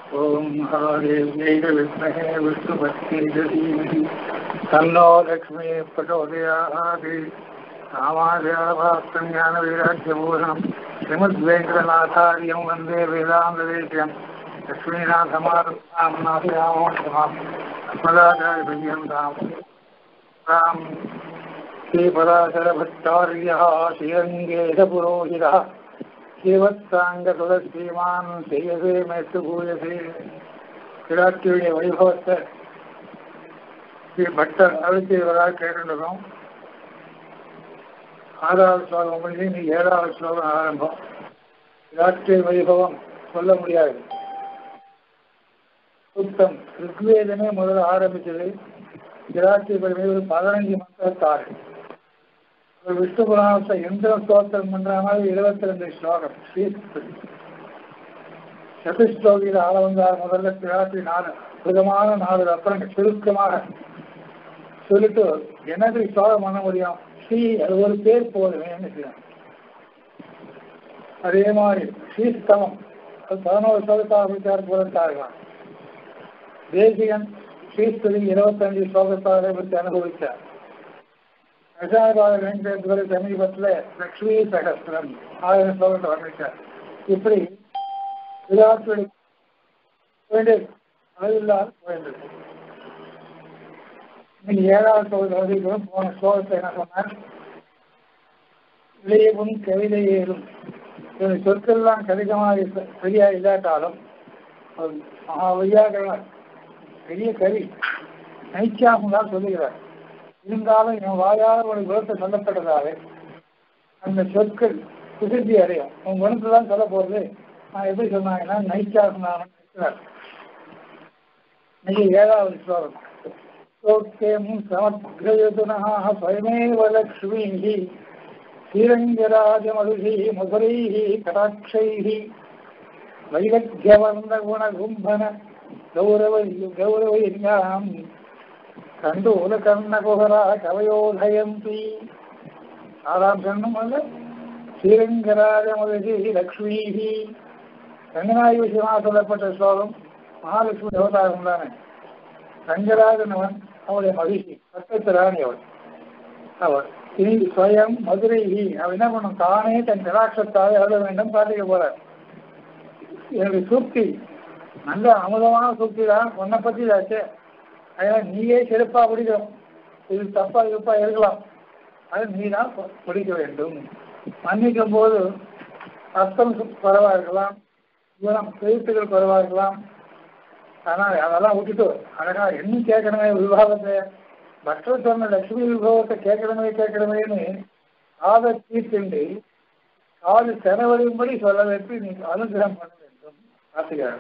ஓம் மகாதேவ்யை வித்மஹே விஷ்ணுபத்யை தீமஹி தன்னோ லக்ஷ்மி பிரச்சோதயாதி ராமாஜாபாஸ்தம் ஞான வைராக்கியபூஷணம் ஸ்ரீமத்வேங்கடநாதாரியம் வந்தே வேதாந்ததேசியம் லக்ஷ்மீநாதமாரம் நாசிராமோஷமாம் அஸ்மதாச்சாரியபர்யந்தாம் ராம் श्रीपराशरभट्टार्यः श्रीरङ्गेशपुरोहितः श्रीवत्साङ्गतुलश्रीमान् செய்யசே மேற்று பூயசே விராட்டியுடைய வைபவத்தை ஸ்ரீ பட்டர் அழுத்தியவராக கேட்டுள்ளதும் ஆறாவது ஸ்லோகம் முடிஞ்சு நீ ஏழாவது ஸ்லோகம் ஆரம்பம் விராட்டிய வைபவம் சொல்ல முடியாது சுத்தம் ரிக்வேதமே முதல்ல ஆரம்பிச்சது விராட்டிய பெருமை ஒரு பதினஞ்சு மந்திரத்தாறு ஒரு விஷ்ணு புராணத்தை எந்திர ஸ்தோத்திரம் பண்ற மாதிரி இருபத்தி ரெண்டு ஸ்லோகம் சதுஸ்லோகியில் ஆள வந்தார் முதல்ல பிராட்டி நாலு அற்புதமான நாலு ரத்னங்கள் சுருக்கமாக சொல்லிட்டு எனக்கு ஸ்லோகம் பண்ண முடியும் ஸ்ரீ அது ஒரு பேர் போதுமே அதே மாதிரி ஸ்ரீஸ்தவம் அது பதினோரு ஸ்லோகத்தாக விசாரம் புறத்தார்கள் தேசிகன் ஸ்ரீஸ்துதி இருபத்தஞ்சு ஸ்லோகத்தாக பற்றி அனுபவித்தார் ரசாயபாத வெங்கடேஸ்வர சமீபத்தில் லக்ஷ்மி சகஸ்திரம் ஆயிரம் ஸ்லோகத்தை வர்ணித்தார் இப்படி விராட்டுடைய வேண்டிய அளவில்லாத வேண்டது இன்னைக்கு ஏழாவது ஸ்லோகத்தை வந்திருக்கிறோம் போன ஸ்லோகத்தை என்ன சொன்னார் இளையவும் கவிதை ஏறும் சொற்கள்லாம் கடிதமாக சரியா இல்லாட்டாலும் மகா வையாகரன் பெரிய கவி நைச்சாகம் தான் சொல்லுகிறார் இருந்தாலும் என் வாயால் ஒரு குணத்தை சொல்லப்பட்டதாலே அந்த சொற்கள் பிரசித்தி அடையும் உன் குணத்தை தான் சொல்ல போறது நான் எப்படி சொன்னாங்கன்னா நைச்சாகம் நான் இன்னைக்கு ஏழாவது ஸ்லோகம் சோக்கியம் சமக்ரயுதுனः स्वयमेव लक्ष्मीः श्रीरङ्गराजमधुभिः मधुरैः कटाक्षैः वैलभ्यवर्णगुणगुम्भन गौरव गौरवैर्याम् கண்டூலகர்ணகுகரா கவயோதயந்தி ஆறாம் கண்ணம் அல்ல ஸ்ரீரங்கராஜ முதலி லக்ஷ்மீஹி ரங்கநாயகி விஷயமாக சொல்லப்பட்ட ஸ்லோகம் மகாலட்சுமி தேவதாரம் தானே ரங்கராஜனவன் அவளுடைய மகிழ்ச்சி பக்கத்து ராணி அவள் அவள் இனி ஸ்வயம் மதுரைஹி அவள் என்ன பண்ணும் தானே தன் கடாட்சத்தால் எழுத வேண்டும் காட்டிக்க போறார் என்னுடைய சூக்தி நல்ல அமுதமான சூக்தி தான் உன்னை பற்றி இதாச்சே அதனால நீயே சிறப்பா பிடிக்கணும் இது தப்பா இருப்பா இருக்கலாம் அது நீ தான் பிடிக்க வேண்டும் மன்னிக்கும் போது அர்த்தம் குறைவா இருக்கலாம் குணம் எழுத்துக்கள் குறைவா இருக்கலாம் ஆனால் அதெல்லாம் விட்டுட்டு அழகா என்ன கேட்கணுமே விவாகத்தை மற்ற சொன்ன லட்சுமி விபவத்தை கேட்கணுமே கேட்கணுமேனு காதை தீர்த்துண்டு காது செலவழியும்படி சொல்ல வைத்து நீ அனுகிரகம் பண்ண வேண்டும் கார்த்திகாரன்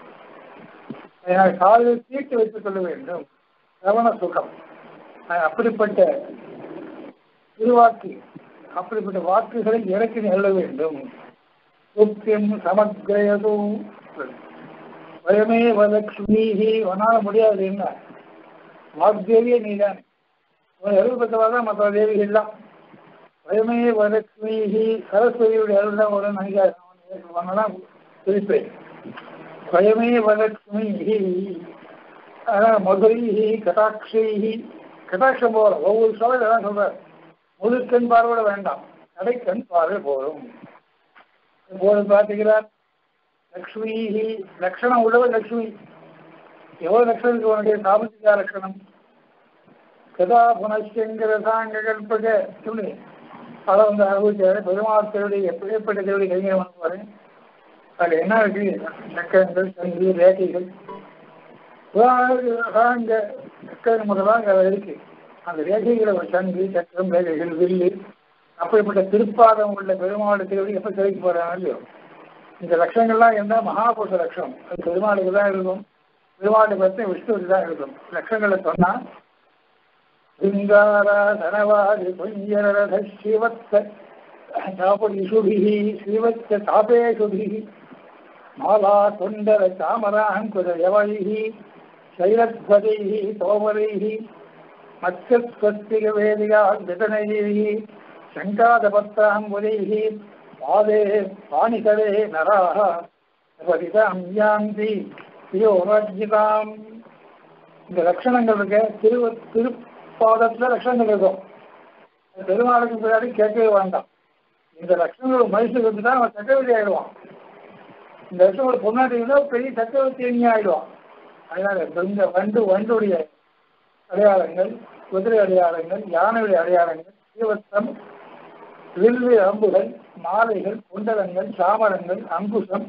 காலில் தீர்த்து வைத்துக் கொள்ள வேண்டும் ரவண சுகம் அப்படிப்பட்ட திருவாக்கு அப்படிப்பட்ட வாக்குகளை இறக்கி நெல்ல வேண்டும் சுத்தியம் சமக்கிரயதும் பயமே வலக்ஷ்மீஹி உன்னால முடியாது என்ன வாக்தேவியே நீதான் உன் எழுதப்பட்டவா தான் மற்ற தேவிகள் தான் பயமே வலக்ஷ்மீஹி சரஸ்வதியுடைய அருள் தான் ஒரு நினைக்காது குறிப்பேன் स्वयमेव लक्ष्मीः மதுரைஹி கட்டாட்சைஹி கட்டாட்சம் போல ஒவ்வொரு சோழ சொல்றார் முழுக்கண் பார்வையிட வேண்டாம் கடைக்கண் பார்வை போதும் இப்போது பார்த்துக்கிறார் லக்ஷ்மிஹி லட்சணம் உள்ளவர் லக்ஷ்மி எவ்வளவு லட்சணம் இருக்கு உனக்கு சாமர்த்திகா லட்சணம் கதா புனஷ்டங்கிற சாங்க கல்பக சொல்லி அதை வந்து அனுபவிச்சாரு பெருமாள் தேவடி எப்படிப்பட்ட தேவடி கவிஞர் பண்ணுவாரு அது என்ன இருக்கு சக்கரங்கள் சங்கு ரேகைகள் அங்க சக்கரம் முதலாக அதில் இருக்கு அந்த ரேகைகளை ஒரு சங்கு சக்கரம் ரேகைகள் வில்லு அப்படிப்பட்ட திருப்பாதம் உள்ள பெருமாள் திருவடி எப்ப சிறைக்கு போறாங்க இல்லையோ இந்த லட்சங்கள்லாம் இருந்தால் மகாபுருஷ லட்சம் அது பெருமாளுக்கு தான் இருக்கும் பெருமாளுக்கு பற்றி விஷ்ணுவுக்கு தான் இருக்கும் லட்சங்களை சொன்னா சிங்கார தனவாதி பொய்யரத சிவத்த தாபதிஷுபிஹி ஸ்ரீவத்த தாபேஷுபிஹி மாலா குண்டர சாமராங்குரயவைः शैलध्वजैः तोमरैः मत्स्यस्वस्तिकवेदिकाग्नितनैः शङ्कादपत्राम्बुदैः पादे पाणिकरे नराः उपरितां यान्ति ஐயோ உணர்ச்சிதான் இந்த லட்சணங்கள் இருக்க திரு திருப்பாதத்துல லட்சணங்கள் இருக்கும் பெருமாளுக்கு பின்னாடி கேட்கவே வேண்டாம் இந்த லட்சணங்கள் மைசூருக்கு தான் அவன் சக்கரவர்த்தி ஆயிடுவான் இந்த லட்சம் ஒரு பொன்னாட்டினா பெரிய சக்கரவர்த்தி ஆயிடுவான் அதனால இந்த வண்டு வண்டுடைய அடையாளங்கள் குதிரை அடையாளங்கள் யானையுடைய அடையாளங்கள் தீவத்தம் வில்லு அம்புகள் மாலைகள் குண்டலங்கள் சாமரங்கள் அங்குசம்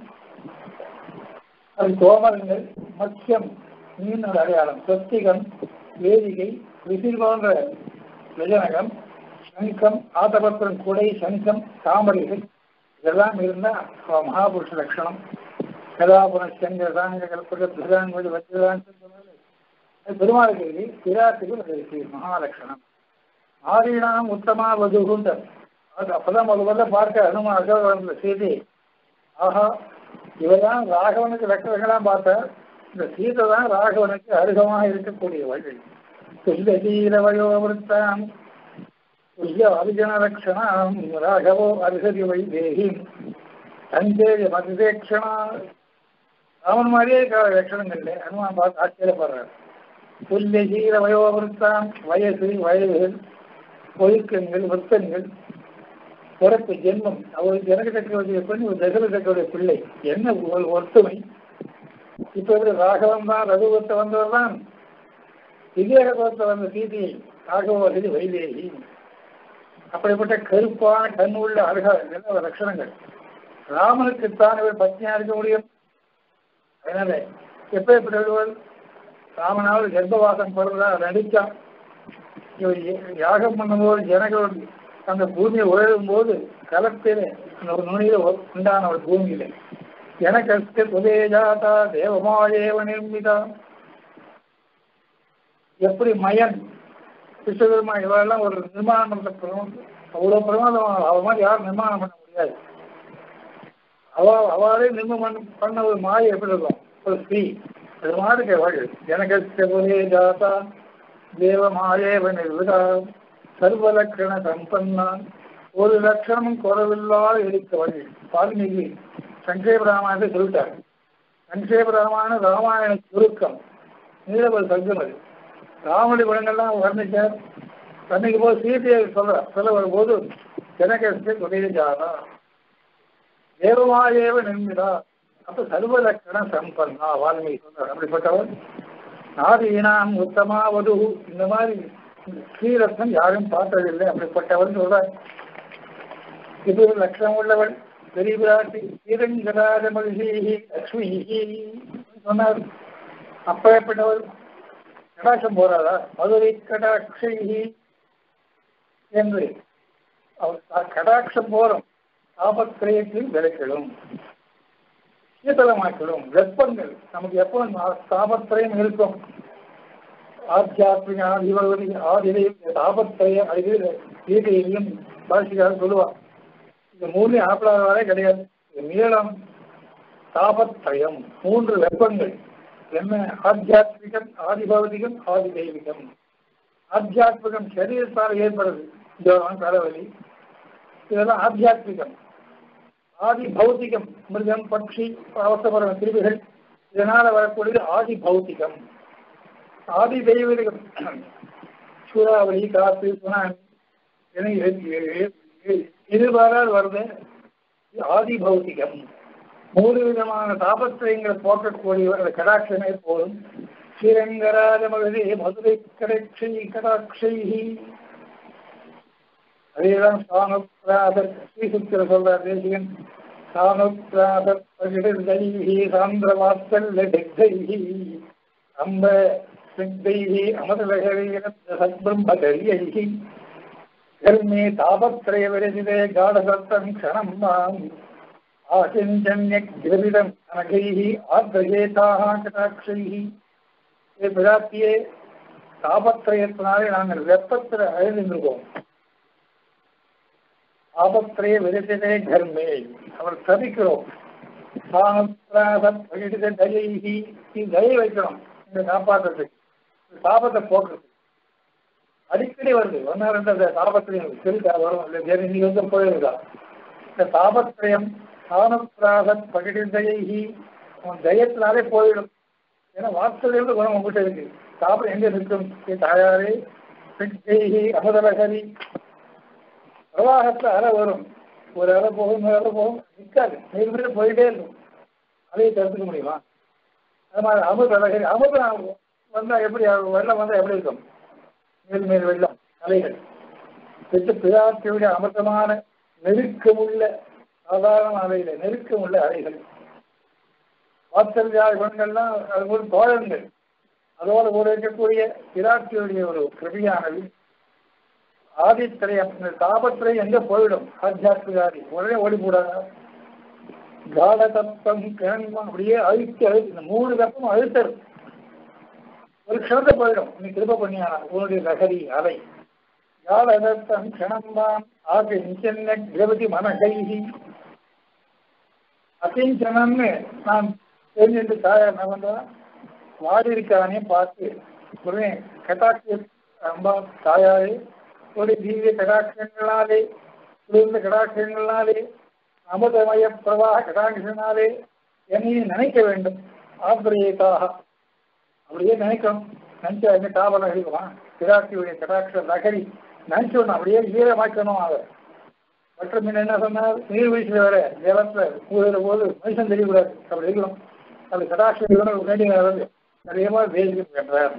அது கோமரங்கள் மத்தியம் மீனோட அடையாளம் சொத்திகம் வேதிகை விசில் போன்ற விஜயநகம் சங்கம் ஆதபத்திரம் குடை சங்கம் தாமரைகள் இதெல்லாம் இருந்தால் மகாபுருஷ லட்சணம் கதாபுரம் செங்கதாங்க கல்பக பிரதான்மொழி வஜ்ரதான் பெருமாளுக்கு இருக்கு பிராட்டுக்கு அது இருக்கு மகாலட்சணம் ஆதீனாம் உத்தமா வதுகுண்டர் அது அப்பதான் முதல் முதல்ல பார்க்க அனுமன் அசோகவரத்துல செய்தி ஆஹா இவதான் ராகவனுக்கு லட்சணங்களாம் பார்த்தார் இந்த சீதை தான் ராகவனுக்கு அருகமாக இருக்கக்கூடிய வழி துல்லிய வயோவிருத்தான் துல்லிய அபிஜன லட்சணம் ராகவோ அருகதி வைதேகி சந்தேக மதிதேக்ஷணா அவன் மாதிரியே லட்சணங்கள்ல அனுமான் பார்த்து ஆச்சரியப்படுறார் துல்லிய சீர வயோவிருத்தான் வயசு வயதுகள் ஒழுக்கங்கள் விருத்தங்கள் பிறப்பு ஜென்மம் அவர் ஜனக சக்கரவர்த்திய பெண் ஒரு தசர சக்கரவர்த்திய பிள்ளை என்ன ஒரு ஒற்றுமை இப்ப இவர் ராகவன் தான் ரகுவத்தை வந்தவர் தான் விஜயகத்தை வந்த சீதையை ராகவதி வைதேகி அப்படிப்பட்ட கருப்பான கண் உள்ள அருகா லட்சணங்கள் ராமனுக்குத்தான் இவர் பத்னியா இருக்க முடியும் அதனால எப்ப எப்படி வருவார் ராமனாவது கர்ப்பவாசம் படுறதா நடிச்சான் இவர் யாகம் பண்ணும்போது ஜனங்களோடு அந்த பூமியை உழலும் போது கலத்திலே ஒரு நுனியில உண்டான ஒரு பூமியில எனக்கு உதயஜாதா தேவமாயேவ நிர்மிதா எப்படி மயன் விஸ்வகர்மா இவெல்லாம் ஒரு நிர்மாணம் பண்ண பிரமம் அவ்வளவு பிரமாதம் அவ மாதிரி யாரும் நிர்மாணம் பண்ண முடியாது அவ அவளே நிர்மாணம் பண்ண ஒரு மாயை எப்படி இருக்கும் ஒரு ஸ்ரீ அது மாதிரி வாழ் எனக்கு உதயஜாதா தேவமாயேவ நிர்மிதா சர்வலட்சண சம்பன்னான் ஒரு லட்சணமும் குறவில்லாத இருக்கவள் வால்மீகி சங்கேப ராமாயணத்தை சொல்லிட்டார் சங்கேப ராமாயண ராமாயண சுருக்கம் நீலவல் சங்கம் அது ராமனுடைய குணங்கள்லாம் வர்ணிச்சார் தன்னைக்கு போது சீதையை சொல்ற சொல்ல வரும்போது ஜனகஸ்து உதயஜாதா தேவமாயேவ நிர்மிதா அப்ப சர்வலட்சண சம்பன்னா வால்மீகி சொல்றார் அப்படிப்பட்டவர் நாதீனாம் உத்தமா வது இந்த மாதிரி ஸ்ரீரத்னம் யாரும் பார்த்ததில்லை அப்படிப்பட்டவன் சொல்றார் இது ஒரு லட்சணம் உள்ளவள் பெரிய பிராட்டி ஸ்ரீரங்கராஜ மகிழ்ச்சி லக்ஷ்மி சொன்னார் அப்பேற்பட்டவள் கடாட்சம் போறாதா மதுரை கடாட்சி என்று அவர் கடாட்சம் போறோம் தாபத்திரயத்தில் விளக்கிடும் சீதளமாக்கிடும் வெப்பங்கள் நமக்கு எப்போ தாபத்திரயம் இருக்கும் ஆத்தியாத்மிக ஆதிபதி ஆதிரையும் தாபத்திரய அறிவில் கீதையிலையும் பாஷிக்காக சொல்லுவார் இந்த மூணு ஆப்பிளாதாரே கிடையாது இது நீளம் தாபத்திரயம் மூன்று வெப்பங்கள் என்ன ஆத்தியாத்மிகம் ஆதிபௌதிகம் ஆதி தெய்வீகம் ஆத்தியாத்மிகம் சரீரத்தால் ஏற்படுது ஜோரம் தலைவலி இதெல்லாம் ஆத்தியாத்மிகம் ஆதி பௌத்திகம் மிருகம் பட்சி அவசரமான பிரிவுகள் இதனால வரக்கூடியது ஆதி பௌத்திகம் ஆதி தெய்வீகம் சூறாவளி காற்று சுனாமி எதிர்பாராது வருது ஆதி பௌத்திகம் மூன்று விதமான தாபத்திரயங்களை போக்கக்கூடியவர் அந்த கடாட்சமே போதும் ஸ்ரீரங்கராஜ மகதே மதுரை கடாட்சை கடாட்சை அதேதான் சாணுப்பிராதர் ஸ்ரீசுத்திர சொல்றார் தேசிகன் சாணுப்பிராதர் பகிர்தைஹி சாந்திர வாத்சல்ய திக்தைஹி அம்ப சித்தைஹி அமதலகரீர சத்பிரம்மதரியைஹி கர்மே தாபத்ரய விரசிதே காடசத்தம் க்ஷணம் மாம் ஆசிஞ்சன்யகிரவிடம் அனகைஹி ஆத்ரஜேதாக கடாட்சைஹி ஏ பிராட்டியே தாபத்திரயத்தினாலே நாங்கள் வெப்பத்தில் அழுந்திருக்கோம் ஆபத்திரைய விரசிதே கர்மே அவர் தவிக்கிறோம் தயைஹி தயை வைக்கணும் இந்த காப்பாற்றுறதுக்கு தாபத்தை போக்குறது அடிக்கடி வருது ஒன்னா ரெண்டு அந்த தாபத்திரையும் திருக்கா வரும் இல்லை வேறு நீ வந்து போயிருக்கா இந்த தாபத்திரயம் சாணப்பிராக பகிர்ந்தயைஹி அவன் தயத்தினாலே போயிடும் ஏன்னா வாத்சல்யம் குணம் உங்ககிட்ட இருக்கு சாப்பிட எங்க நிற்கும் ஏ தாயாரே பெண்கை அமுதலகரி பிரவாகத்துல அலை வரும் ஒரு அலை போகும் இன்னொரு அலை போகும் நிற்காது நீர் மீது போயிட்டே இருக்கும் அதையை தடுத்துக்க முடியுமா அது மாதிரி அமுத அழகரி அமுதம் வந்தா எப்படி ஆகும்? வெள்ளம் வந்தா எப்படி இருக்கும் மேல் மேல் வெள்ளம் அலைகள் பெற்று பிதாத்தியுடைய அமிர்தமான நெருக்கமுள்ள சாதாரண அலையில நெருக்கமுள்ள அலைகள் வாத்சல்யா குணங்கள்லாம் அது ஒரு தோழங்கள் அதோடு கூட இருக்கக்கூடிய பிராட்டியுடைய ஒரு கிருபியானது ஆதித்திரையம் இந்த தாபத்திரை எங்க போயிடும் ஆத்தியாத்மிகாதி உடனே ஓடி போடாங்க கால தப்பம் கிழங்கும் அப்படியே அழுத்தி அழுத்தி இந்த மூணு தப்பம் அழுத்தரும் ஒரு க்ஷணத்தை போயிடும் நீ திரும்ப பண்ணியானா உன்னுடைய நகரி அலை கால தத்தம் க்ஷணம்பாம் ஆக நிச்சன்ன கிரவதி மனகைகி அகிஞ்சனம்னு நான் தெரிஞ்சுட்டு தாயார் என்ன பண்றா வாடி இருக்கானே பார்த்து உடனே கட்டாட்சி அம்பா தாயாரே ஒரு தீவிர கடாட்சங்களாலே குளிர்ந்த கடாட்சங்களாலே அமிர்தமய பிரவாக கடாட்சனாலே என்னையும் நினைக்க வேண்டும் ஆசிரியத்தாக அப்படியே நினைக்கணும் நினைச்சா எங்க காவல் அழிவான் பிராட்டியுடைய கடாட்ச நகரி நினைச்சோன்னு அப்படியே ஈரமாக்கணும் அதை மற்றும் முன்ன என்ன சொன்னார் நீர்வீழ்ச்சியில் வர ஜலத்துல ஊதுற போது மனுஷன் தெரியக்கூடாது அப்படி இருக்கணும் அது கடாட்சம் வேண்டிய வருது நிறையமா பேசிக்கிட்டு என்றார்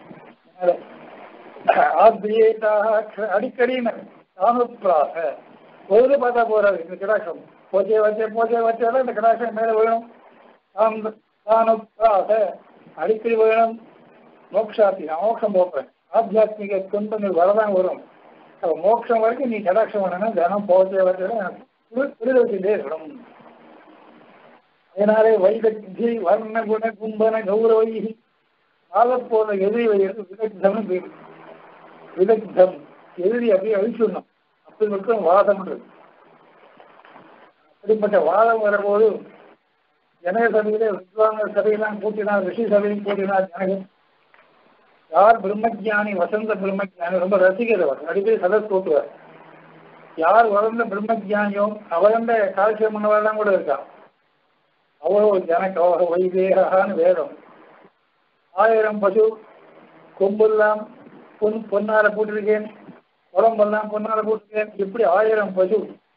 ஆத்மீயத்தாக அடிக்கடி தானுப்ராக பொழுது பார்த்தா போறாது இந்த கடாட்சம் போச்சே வச்சே போச்சே வச்சாலும் இந்த கடாட்சம் மேல வேணும் தாம் தானுப்ராக அடிக்கடி வேணும் மோக்ஷாத்தி நான் மோட்சம் போப்பேன் ஆத்தியாத்மிக துன்பங்கள் வரதான் வரும் அப்ப மோட்சம் வரைக்கும் நீ கடாட்சம் வேணும்னா தினம் போச்சே வச்சாலும் புரிதல் இருக்கணும் அதனாலே வைதக்தி வர்ண குண கும்பன கௌரவை ஆகப்போன எதிரி வைக்கிறது விதக்தம்னு பேர் விதக்தம் எதிரி அப்படியே அழிச்சுடணும் அப்படி மட்டும் வாதம் அப்படிப்பட்ட வாதம் வரும்போது ஜனக சபையில வித்வாங்க சபையெல்லாம் கூட்டினார் ரிஷி சபையும் கூட்டினார் ஜனகன் யார் பிரம்மஜானி வசந்த பிரம்மஜானி ரொம்ப ரசிகர் அவர் அடிக்கடி சதஸ் கூட்டுவார் யார் வளர்ந்த பிரம்மஜானியோ அவர்ந்த கால்சியம் பண்ணவரெல்லாம் கூட இருக்கான் அவ்வளோ ஜனக்கோக வைதேகான்னு வேதம் ஆயிரம் பசு கொம்பெல்லாம் பொன் பொன்னால போட்டிருக்கேன் உடம்பெல்லாம் பொன்னால போட்டிருக்கேன் இப்படி ஆயிரம் பசு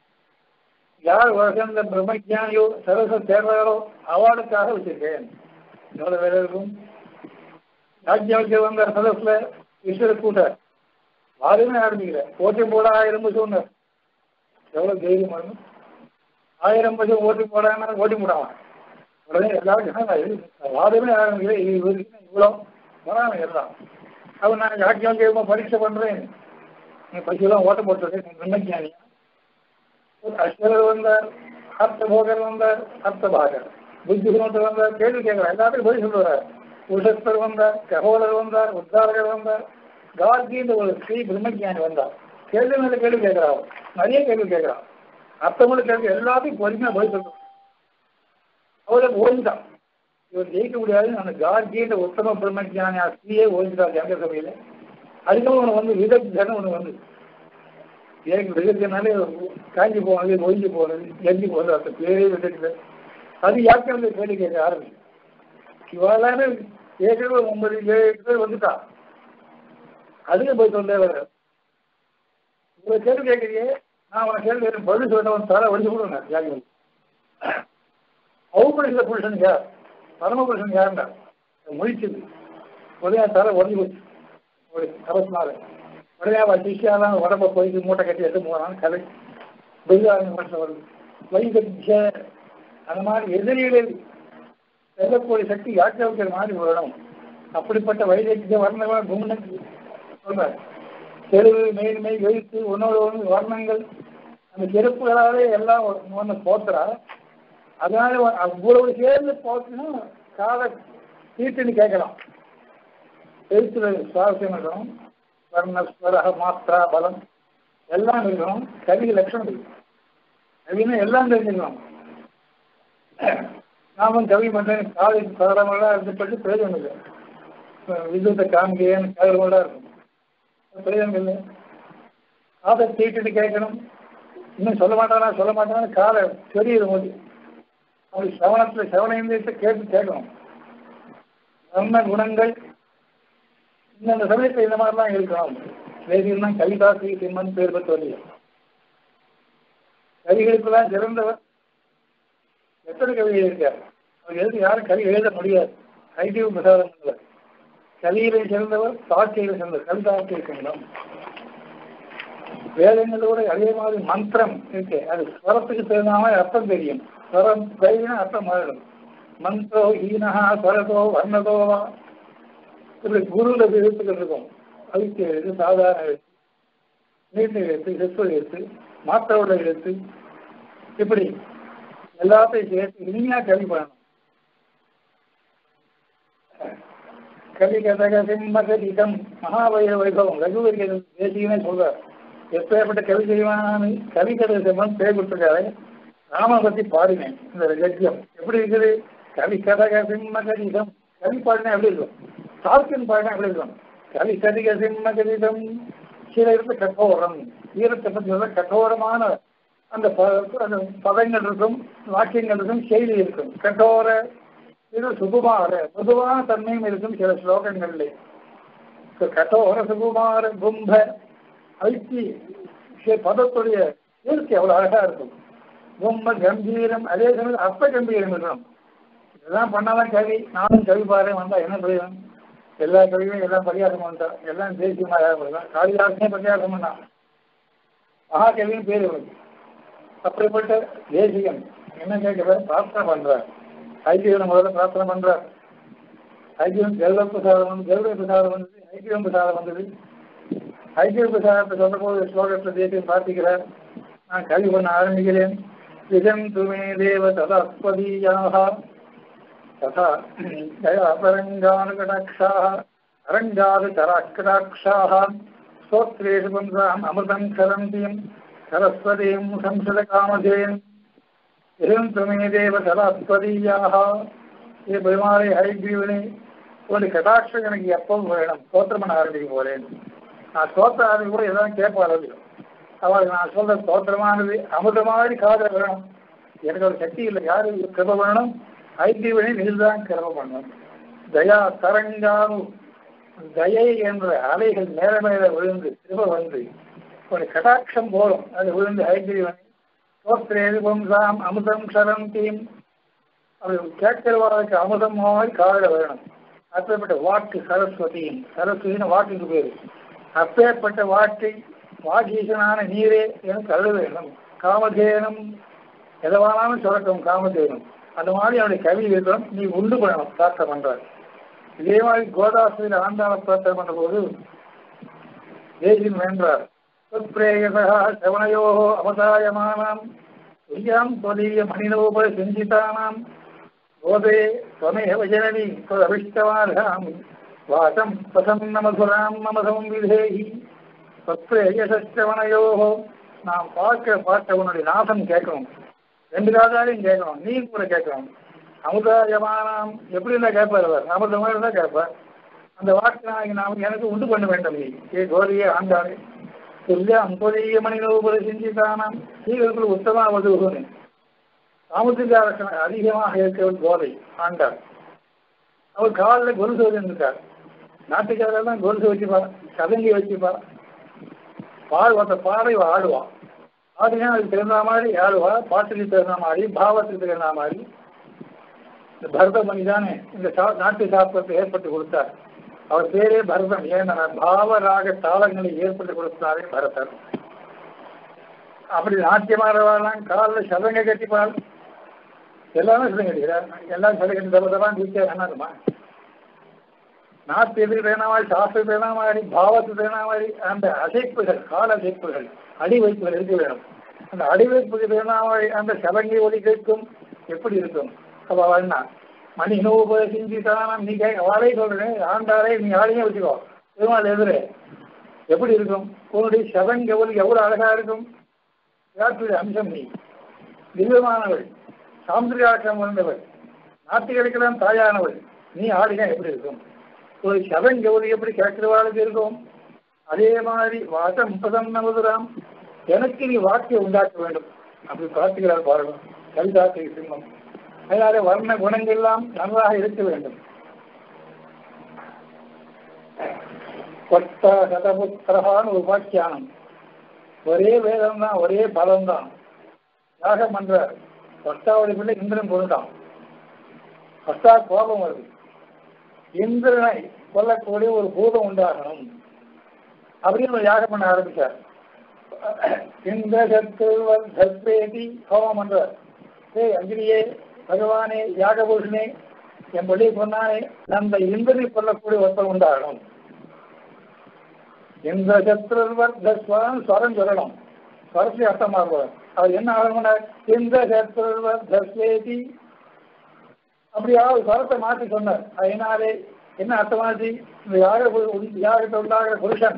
யார் வசந்த பிரம்மஜானியோ சரச தேர்வாரோ அவளுக்காக வச்சிருக்கேன் எவ்வளவு வேலை இருக்கும் ராஜ்யாவுக்கு வந்த சதஸ்ல ஈஸ்வர கூட்டார் யாருமே ஆரம்பிக்கல ஓட்டு போட ஆயிரம் பசு சொன்னார் எவ்வளவு தைரியம் வரணும் ஆயிரம் பசு ஓட்டு போடாங்கன்னா ஓட்டி போடாமல் உடனே எல்லாரும் வாதமே ஆரம்பிக்கல இது இவருக்கு இவ்வளோ வராங்க எல்லாம் அவன் நான் யாக்கியம் கேட்கும் பரீட்சை பண்றேன் நீ பசுலாம் ஓட்ட போட்டுருக்கேன் நீ பிரம்மஜானியா அஸ்வரர் வந்தார் அர்த்த போகர் வந்தார் அர்த்த பாகர் புத்திகுணத்தர் வந்தார் கேள்வி கேட்கிறார் எல்லாத்துக்கும் பதில் சொல்லுவார் உஷஸ்தர் வந்தார் ககோலர் வந்தார் உத்தாரகர் வந்தார் கார்கின்ற ஒரு ஸ்ரீ பிரம்மஜானி வந்தார் கேள்வி மேல கேள்வி கேட்கிறான் நிறைய கேள்வி கேட்கிறான் அர்த்தமுள்ள கேள்வி எல்லாத்தையும் பொறுமையா பதில் சொல்றான் அவளுக்கு ஓய்ந்தான் இவர் ஜெயிக்க முடியாது அந்த கார்கின்ற உத்தம பிரம்மஜானி ஸ்ரீயே ஓய்ந்தார் ஜங்க சபையில அதுக்கப்புறம் உனக்கு வந்து விதக்தன் ஒன்று வந்து எனக்கு விதத்தினாலே காஞ்சி போனது ஒழிஞ்சு போனது எஞ்சி போனது அந்த பேரே விதத்துல அது யாருக்கு வந்து கேள்வி கேட்க ஆரம்பிச்சு இவாளான ஏற்கனவே ஒன்பது ஏழு எட்டு பேர் வந்துட்டான் அதுக்கு போய் சொல்ல உங்களை கேள்வி கேட்கறியே நான் உன கேள்வி கேட்க பதில் சொன்னவன் தலை ஒழிச்சு கொடுங்க யாரு வந்து அவுபரிசில புருஷன் யார் பரம புருஷன் யாருண்டா முழிச்சது உடனே தலை உடஞ்சி போச்சு ஒரு தபஸ்னால உடனே அவன் சிஷியாலாம் உடம்ப போய் மூட்டை கட்டி எடுத்து போனான் கதை பெரியாங்க மனுஷன் வருது வைதத்திய அந்த மாதிரி எதிரிகளில் செல்லக்கூடிய சக்தி யாக்கிரவிக்கிற மாதிரி வரணும் அப்படிப்பட்ட வைதத்திய வர்ணங்கள் கும்னக்கு சொல்றார் தெருவு மேன்மை எழுத்து உணவு ஒன்று வர்ணங்கள் அந்த செருப்புகளாலே எல்லாம் ஒன்று போத்துறா அதனால அவ்வளவு சேர்ந்து போச்சுன்னா கால தீட்டுன்னு கேட்கலாம் எழுத்துல சுவாரஸ்யம் இருக்கணும் வர்ணஸ்வரக மாத்திரா பலம் எல்லாம் இருக்கணும் கவி லட்சணம் இருக்கு கவினா எல்லாம் தெரிஞ்சுக்கணும் நாமும் கவி பண்றேன் காலேஜ் பதரமெல்லாம் இருந்துப்பட்டு பிரயோஜனம் இல்லை விதுத்தை காமிக்கையன்னு கதமெல்லாம் இருக்கும் பிரயோஜனம் இல்லை காதை தீட்டுன்னு கேட்கணும் இன்னும் சொல்ல மாட்டானா சொல்ல மாட்டானா காலை தெரியுது போது அப்படி சவணத்துல சவண இந்தியத்தை கேட்டு கேட்கணும் வர்ண குணங்கள் இந்தந்த சமயத்தில் இந்த மாதிரிலாம் இருக்கணும் வேதியம்னா கவிதாசி சிம்மன் பேர் பெற்றவர்கள் கவிகளுக்கெல்லாம் சிறந்தவர் எத்தனை கவிகள் இருக்கார் அவர் எழுதி யாரும் கவி எழுத முடியாது ஐடியு பிரசாதம் உள்ளவர் கவியிலே சிறந்தவர் சாட்சியில சிறந்தவர் கவிதாசி சிம்மம் வேதங்களோட அதே மாதிரி மந்திரம் இருக்கு அது ஸ்வரத்துக்கு தெரியாம அர்த்தம் தெரியும் ஸ்வரம் தெரியும்னா அர்த்தம் மாறிடும் மந்திரோ ஈனஹா ஸ்வரதோ வர்ணதோவா இப்படி குருல எழுத்துக்கள் இருக்கும் அதுக்கு எழுத்து சாதாரண எழுத்து நீண்ட எழுத்து செஸ்வ எழுத்து மாத்திரோட எழுத்து இப்படி எல்லாத்தையும் சேர்த்து இனிமையா கல்வி பண்ணணும் கவி கதக சிம்மகதிகம் மகாவய வைபவம் ரகுவரி தேசியமே சொல்றார் எப்பேற்பட்ட கவி செய்வானு கவி கதை சிம்மன் பேர் கொடுத்துருக்காரு ராம பத்தி பாடினேன் இந்த கத்தியம் எப்படி இருக்குது கவி கதக சிம்மகதிகம் கவி பாடினா எப்படி இருக்கும் சார்க்கின் பாடினா எப்படி இருக்கும் கவி கதிக சிம்மகதிகம் சில இடத்துல கட்டோரம் ஈரத்தை பற்றி சொல்ல கட்டோரமான அந்த ப- அந்த பதங்கள் இருக்கும் வாக்கியங்கள் இருக்கும் செய்தி இருக்கும் கட்டோர இது சுகுமார பொதுவான தன்மையும் இருக்கும் சில ஸ்லோகங்களிலே So, கட்டோர சுகுமார கும்ப ஐத்தி சில பதத்துடைய இயற்கை அவ்வளவு அழகா இருக்கும் கும்ப கம்பீரம் அதே சமயம் அர்த்த கம்பீரம் இருக்கணும் இதெல்லாம் பண்ணாதான் கவி நானும் கவி பாரு வந்தா என்ன பிரயோஜனம் எல்லா கவியும் எல்லாம் பரிகாசம் பண்ணிட்டா எல்லாம் தேசியமாக காளிதாசனே பரிகாசம் பண்ணான் மகாகவியும் பேர் இவருக்கு அப்படிப்பட்ட தேசிகன் என்ன கேட்கிற பிரார்த்தனை பண்றார் ஐக்கியம் முதல்ல பிரார்த்தனை பண்றார் ஐக்கியம் ஜெல்வ பிரசாதம் வந்து ஜெல்வ பிரசாதம் வந்தது ஐக்கியம் பிரசாதம் வந்தது ஐக்கிய பிரசாதத்தை சொன்ன போது ஸ்லோகத்தில் தேசியம் பிரார்த்திக்கிறார் நான் கல்வி பண்ண ஆரம்பிக்கிறேன் விஜம் துமே தேவ ததஸ்பதீயாக तथा अपरङ्गानुकटाक्षाः अरङ्गादुचराकटाक्षाः स्तोत्रेषु पुंसाम् अमृतम् क्षरन्तीम् सरस्वतीम् संसदकामधेन् इदं त्वमे देव சரஸ்வதியாக இது பெருமாளை ஹரிகிரீவனே ஒரு கட்டாட்சம் எனக்கு எப்பவும் வேணும் ஸ்தோத்திரம் பண்ண ஆரம்பிக்க போறேன் நான் ஸ்தோத்திர ஆரம்பி கூட எதாவது கேட்பாள் அவளுக்கு நான் சொல்ற ஸ்தோத்திரமானது அமிர்த மாதிரி காதல் வேணும் எனக்கு ஒரு சக்தி இல்லை யாரு கிருப வேணும் ஐக்கியவனை நீல்தான் கிரம பண்ணும் தயா தரங்கானு தயை என்ற அலைகள் மேல மேல விழுந்து திரும்ப வந்து ஒரு கடாட்சம் போலும் அது விழுந்து ஐக்கியவன் தோத்திரேது வம்சாம் அமுதம் சரந்தீம் அது கேட்கிறவாளுக்கு அமுதம் மாதிரி காதல வேணும் அப்பேற்பட்ட வாக்கு சரஸ்வதியும் சரஸ்வதினு வாக்குக்கு பேரு அப்பேற்பட்ட வாக்கை வாகீசனான நீரே எனக்கு அருள வேணும் காமதேனம் எதவானாலும் சொல்லட்டும் காமதேனம் அந்த மாதிரி அவனுடைய கவி இருக்கணும் நீ உண்டு பண்ணணும் பிரார்த்தனை பண்றார் இதே மாதிரி கோதாசிரியர் ஆண்டாள பிரார்த்தனை பண்ற போது தேசியம் வேண்டார் சுப்ரேயசா சவணயோ அவதாயமானாம் துரியாம் தொலிய மணினோப சிந்திதானாம் போதே त्वमेव जननी त्वदभिष्टवार्हाम् वाचं प्रसन्न मधुरां मम संविधेहि त्वत्प्रेयसश्रवणयोः நாம் பார்க்க பார்த்த உன்னுடைய நாசம் கேட்கணும் ரெண்டு காதாலையும் கேட்கணும் நீ கூட கேட்கணும் அமுதாயமானாம் எப்படி இருந்தா கேட்பார் அவர் அமிர்த மாதிரி இருந்தா கேட்பார் அந்த வாக்கு நான் நாம் எனக்கு உண்டு பண்ண வேண்டும் நீ ஏ கோரியே ஆண்டாளே துல்லிய அம்பொழிய மணிநூபுர சிந்தித்தானாம் ஸ்ரீகளுக்குள் உத்தமா வதுகுன்னு சாமுத்திரிகாரசன அதிகமாக இருக்கிறவர் கோதை ஆண்டாள் அவர் காலில் கொலுசு வச்சிருந்தார் நாட்டுக்காரெல்லாம் கொலுசு வச்சுப்பா சதங்கி வச்சுப்பா பாடு அந்த பாடை ஆடுவான் ஆடினா அதுக்கு தகுந்த மாதிரி ஆடுவா பாட்டுக்கு தகுந்த மாதிரி பாவத்துக்கு தகுந்த மாதிரி இந்த பரதமணி தானே இந்த சா- நாட்டு சாஸ்திரத்தை ஏற்பட்டு கொடுத்தார் அவர் பேரே பரதம் ஏன்னா பாவராக தாளங்களை ஏற்பட்டு கொடுத்தாரே பரதர் அப்படி நாட்டியமாறவாலாம் காலில் சதங்க கட்டிப்பாள் எல்லாமே சதங்க கட்டிக்கிறார் எல்லாம் சதங்க கட்டி தபதெல்லாம் வீட்டில் வேணாதுமா நாட்டியத்துக்கு தகுந்த மாதிரி சாஸ்திரத்துக்கு தகுந்த மாதிரி பாவத்துக்கு தகுந்த மாதிரி அந்த அசைப்புகள் கால அசைப்புகள் அடி வைப்புகள் இருக்க வேணும் அந்த அடி வைப்புக்கு தகுந்த மாதிரி அந்த சதங்கை ஒலி கேட்கும் எப்படி இருக்கும் அப்ப அவள்னா மணி நூறு சிந்தித்தானம் நீ கே அவளே சொல்றேன் ஆண்டாரே நீ ஆளையே வச்சுக்கோ பெருமாள் எதிரே எப்படி இருக்கும் உன்னுடைய சதங்க ஒலி எவ்வளவு அழகா இருக்கும் விராட்டுடைய அம்சம் நீ திவ்யமானவள் சாந்திரிகாட்சம் வந்தவள் நாட்டுகளுக்கெல்லாம் தாயானவள் நீ ஆடினா எப்படி இருக்கும் ஒரு சதங்க ஒலி எப்படி கேட்கிறவாளுக்கு இருக்கும் அதே மாதிரி வாசம் பிரசன்ன மதுராம் எனக்கு நீ வாக்கிய உண்டாக்க வேண்டும் அப்படி பிரார்த்திக்கிறார் பாருங்க கவிதாத்தை சிம்மம் அதனால வர்ண குணங்கள் எல்லாம் நன்றாக இருக்க வேண்டும் ஸ்பஷ்ட சதபுத்திரகான்னு ஒரு உபாக்கியானம் ஒரே வேதம் தான் ஒரே பலம் தான் யாகம் பண்ற பஸ்தாவுடைய பிள்ளை இந்திரன் கொண்டுட்டான் பஸ்தா கோபம் வருது இந்திரனை கொல்லக்கூடிய ஒரு பூதம் உண்டாகணும் அப்படின்னு ஒரு யாகம் பண்ண ஆரம்பிச்சார் இந்திர சத்துருவன் சத்வேதி ஹோமம் பண்றார் ஏய் அங்கிரியே பகவானே யாகபூஷனே என் பள்ளி சொன்னானே அந்த இந்திரனை கொல்லக்கூடிய ஒருத்தர் உண்டாகணும் இந்த சத்ருவர் தஸ்வான் ஸ்வரம் சொல்லணும் ஸ்வரத்தை அர்த்தமாக அவர் என்ன ஆகணும்னா இந்த சத்ருவர் தஸ்வேதி அப்படியாவது ஸ்வரத்தை மாற்றி சொன்னார் அதனாலே என்ன அர்த்தமாச்சு இந்த யாக யாகத்தை உண்டாகிற புருஷன்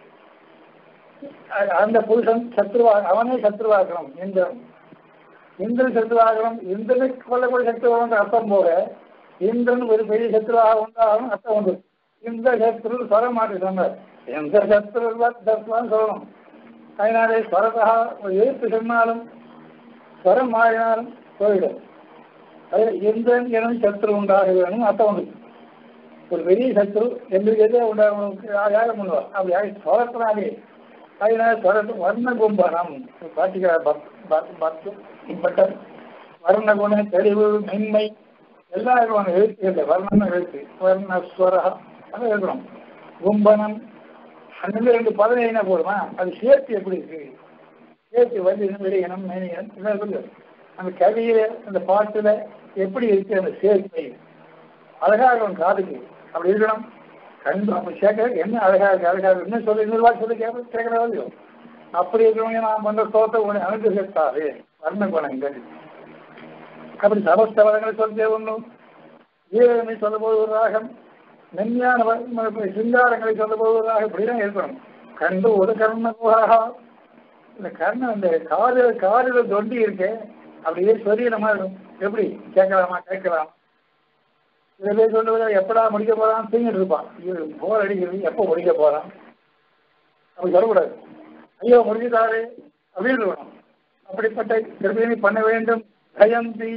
அந்த புருஷன் சத்ருவா அவனே சத்ருவாகணும் இந்திரன் இந்திரன் சத்ருவாகணும் இந்திரனுக்கு கொல்லக்கூடிய சத்ருவாக அர்த்தம் போக இந்திரன் ஒரு பெரிய சத்ருவாக உண்டாகணும் அர்த்தம் உண்டு இந்த சத்ரு ஸ்வரம் மாற்றி சொன்னார் எந்த சத்ரு தஸ்வான்னு சொல்லணும் அதனாலே ஸ்வரதா ஒரு எழுத்து சொன்னாலும் ஸ்வரம் மாறினாலும் போயிடும் அது இந்திரன் எனும் சத்ரு உண்டாக வேணும் அர்த்தம் உண்டு ஒரு பெரிய சத்ரு எங்களுக்கு எதே உண்டாகணும் யாகம் பண்ணுவார் அப்படி ஆகி ஸ்வரத்தினாலே அதனால ஸ்வரத்து வர்ண கும்பனம் பாட்டிக்கிறார் பட்டம் வர்ண குண தெளிவு மென்மை எல்லா இருக்கணும் எழுத்துக்கள் வர்ணம் எழுத்து வர்ண ஸ்வரா அதை எழுதணும் கும்பனம் அந்த ரெண்டு பதினேழு போடுமா அது சேர்த்து எப்படி இருக்கு சேர்த்து வல்லினம் விடையனம் மேனியனம் இதெல்லாம் சொல்லு அந்த கவியில அந்த பாட்டுல எப்படி இருக்கு அந்த சேர்க்கை அழகா இருக்கணும் காதுக்கு அப்படி இருக்கணும் கண்டு அப்படி கேட்க என்ன அழகா இருக்கு அழகா இருக்கு இன்னும் சொல்லி இன்னொரு வாக்கு சொல்லி கேட்க கேட்கறதோ அப்படி இருக்கிறவங்க நான் பண்ற சோத்தை உனக்கு அனுகிரகித்தாரு வர்ண குணங்கள் அப்படி சமஸ்தவரங்களை சொல்லியே ஒன்றும் வீரனை சொல்லும் போது ஒரு ராகம் மென்மையான சிங்காரங்களை சொல்லும் போது ஒரு ராகம் இப்படிதான் இருக்கணும் கண்டு ஒரு கர்ண குஹா இந்த கர்ணம் இந்த காது காதுல தொண்டி இருக்கு அப்படியே சொல்லிடுற மாதிரி இருக்கும் எப்படி கேட்கலாமா கேட்கலாம் சில பேர் சொல்லுவது எப்படா முடிக்க போறான் தூங்கிட்டு இருப்பான் இது போர் அடிக்கிறது எப்போ முடிக்க போறான் அப்படி சொல்லக்கூடாது ஐயோ முடிஞ்சுட்டாரு அப்படின்னு இருக்கணும் அப்படிப்பட்ட கிருமியை பண்ண வேண்டும் பயந்தி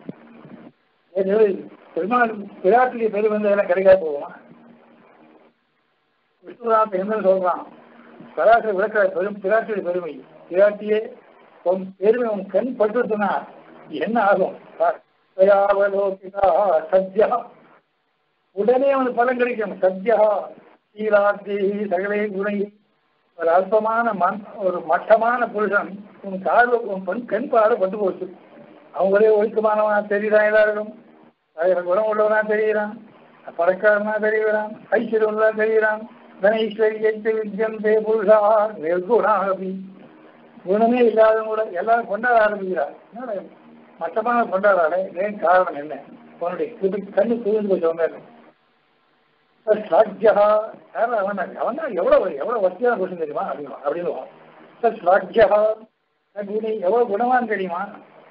பெருமாள் விராட்டிலே பெருமந்து எல்லாம் கிடைக்காது போவோமா விஷ்ணுராம் என்ன சொல்றான் பராசர விளக்க பெரும் பிராட்டியுடைய பெருமை பிராட்டியே உன் பெருமை உன் கண் பட்டுச்சுன்னா என்ன ஆகும் தயாவலோகிதா சத்யா உடனே அவனுக்கு பலன் கிடைக்கும் சத்யா சீலாத்தி சகலே குணை ஒரு அல்பமான மண் ஒரு மட்டமான புருஷன் உன் காது உன் பெண் கண் பாடு பட்டு போச்சு அவங்களே ஒழுக்கமானவனா தெரியுறான் எல்லாரும் ஆயிரம் குணம் உள்ளவனா தெரியுறான் பணக்காரனா தெரியுறான் ஐஸ்வர்யம்னா தெரியுறான் தனீஸ்வரியத்தை வித்தியந்தே புருஷா நிர்குணாபி குணமே இல்லாதவங்க கூட எல்லாரும் கொண்டாட ஆரம்பிக்கிறார் என்னடா மட்டமான கொண்டாடாடே ஏன் காரணம் என்ன உன்னுடைய கிருபி கண்ணு தூய்ந்து போய் சொன்னாரு ஸ்லாக்கியா யாரும் அவன் அவன் தான் எவ்வளவு எவ்வளவு வசதியான புருஷன் தெரியுமா அப்படின்னு அப்படின்னு ஸ்லாக்கியா குணி எவ்வளவு குணவான் தெரியுமா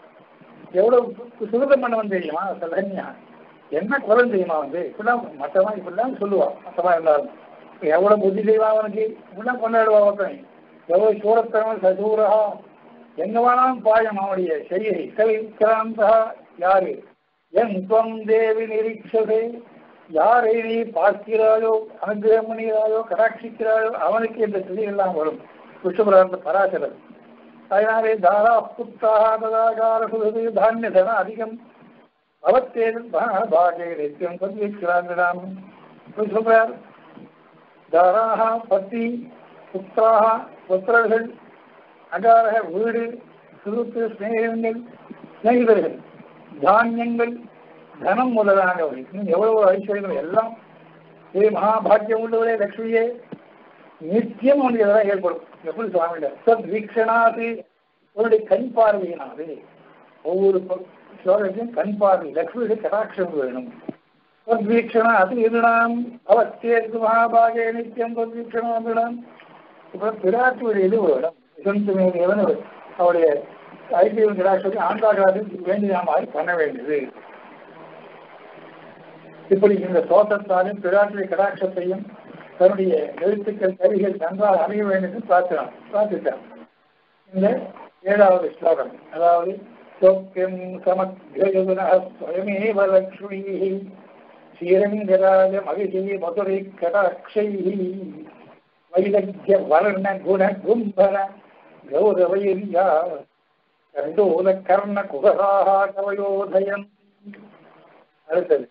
எவ்வளவு சுகதம் பண்ணவன் தெரியுமா சலன்யா என்ன குலம் தெரியுமா வந்து இப்படிலாம் மற்றவன் இப்படிலாம் சொல்லுவான் மற்றவன் இருந்தாலும் எவ்வளவு புத்தி செய்வான் அவனுக்கு இப்படிலாம் கொண்டாடுவா ஒருத்தன் எவ்வளவு சூரத்தவன் சசூரா எங்க வேணாலும் பாயம் அவனுடைய செய்கை கவிக்ராந்தா யாரு என் துவம் தேவி நிரீட்சதே யாரை நீ பார்க்கிறாயோ அனுகிரகம் பண்ணுகிறாயோ கடாட்சிக்கிறாயோ அவனுக்கு இந்த செய்திகள்லாம் வரும் விஷ்ணுபுராந்த பராசரர் அதனாலே தாரா புத்தாக ததாகார சுகது தானிய தன அதிகம் அவத்தேன் பாகே நித்தியம் பதிவிக்கிறான் சொல்றார் தாராக பத்தி புத்திராக புத்திரர்கள் அகாரக வீடு சுருத்து சிநேகங்கள் சிநேகிதர்கள் தானியங்கள் தனம் முதலானவை இன்னும் எவ்வளவு ஐஸ்வர்யங்கள் எல்லாம் இது மகாபாக்கியம் உள்ளவரே லட்சுமியே நித்தியம் அவனுக்கு இதெல்லாம் ஏற்படும் எப்படி சுவாமியில சத் வீக்ஷனாது அவருடைய கண் பார்வையினாது ஒவ்வொரு ஸ்லோகத்தையும் கண் பார்வை லக்ஷ்மியுடைய கடாட்சம் வேணும் சத்வீக்ஷணா அது இருந்தாம் அவத்தேர்க்கு மகாபாகே நித்தியம் சத்வீக்ஷணம் வந்துடாம் இப்போ பிராட்டியுடைய இது வேணும் விசந்துமே தேவன் அவருடைய ஐபிஎல் கடாட்சத்தை ஆண்டாகாது வேண்டிய மாதிரி பண்ண வேண்டியது இப்படி இந்த தோட்டத்தாலும் பிராட்டிய கடாட்சத்தையும் தன்னுடைய எழுத்துக்கள் கவிகள் நன்றாக அமைய வேண்டும் என்று பிரார்த்தினான் பிரார்த்தித்தான் இந்த ஏழாவது ஸ்லோகம் அதாவது சோக்கியம் சமக்ரயுகுண ஸ்வயமேவ லக்ஷ்மி ஸ்ரீரங்கராஜ மகிஷி மதுரை கடாட்சை வைலக்கிய வர்ண குண கும்பர கௌரவயிரியா கண்டோல கர்ண குகராக கவயோதயம் அடுத்தது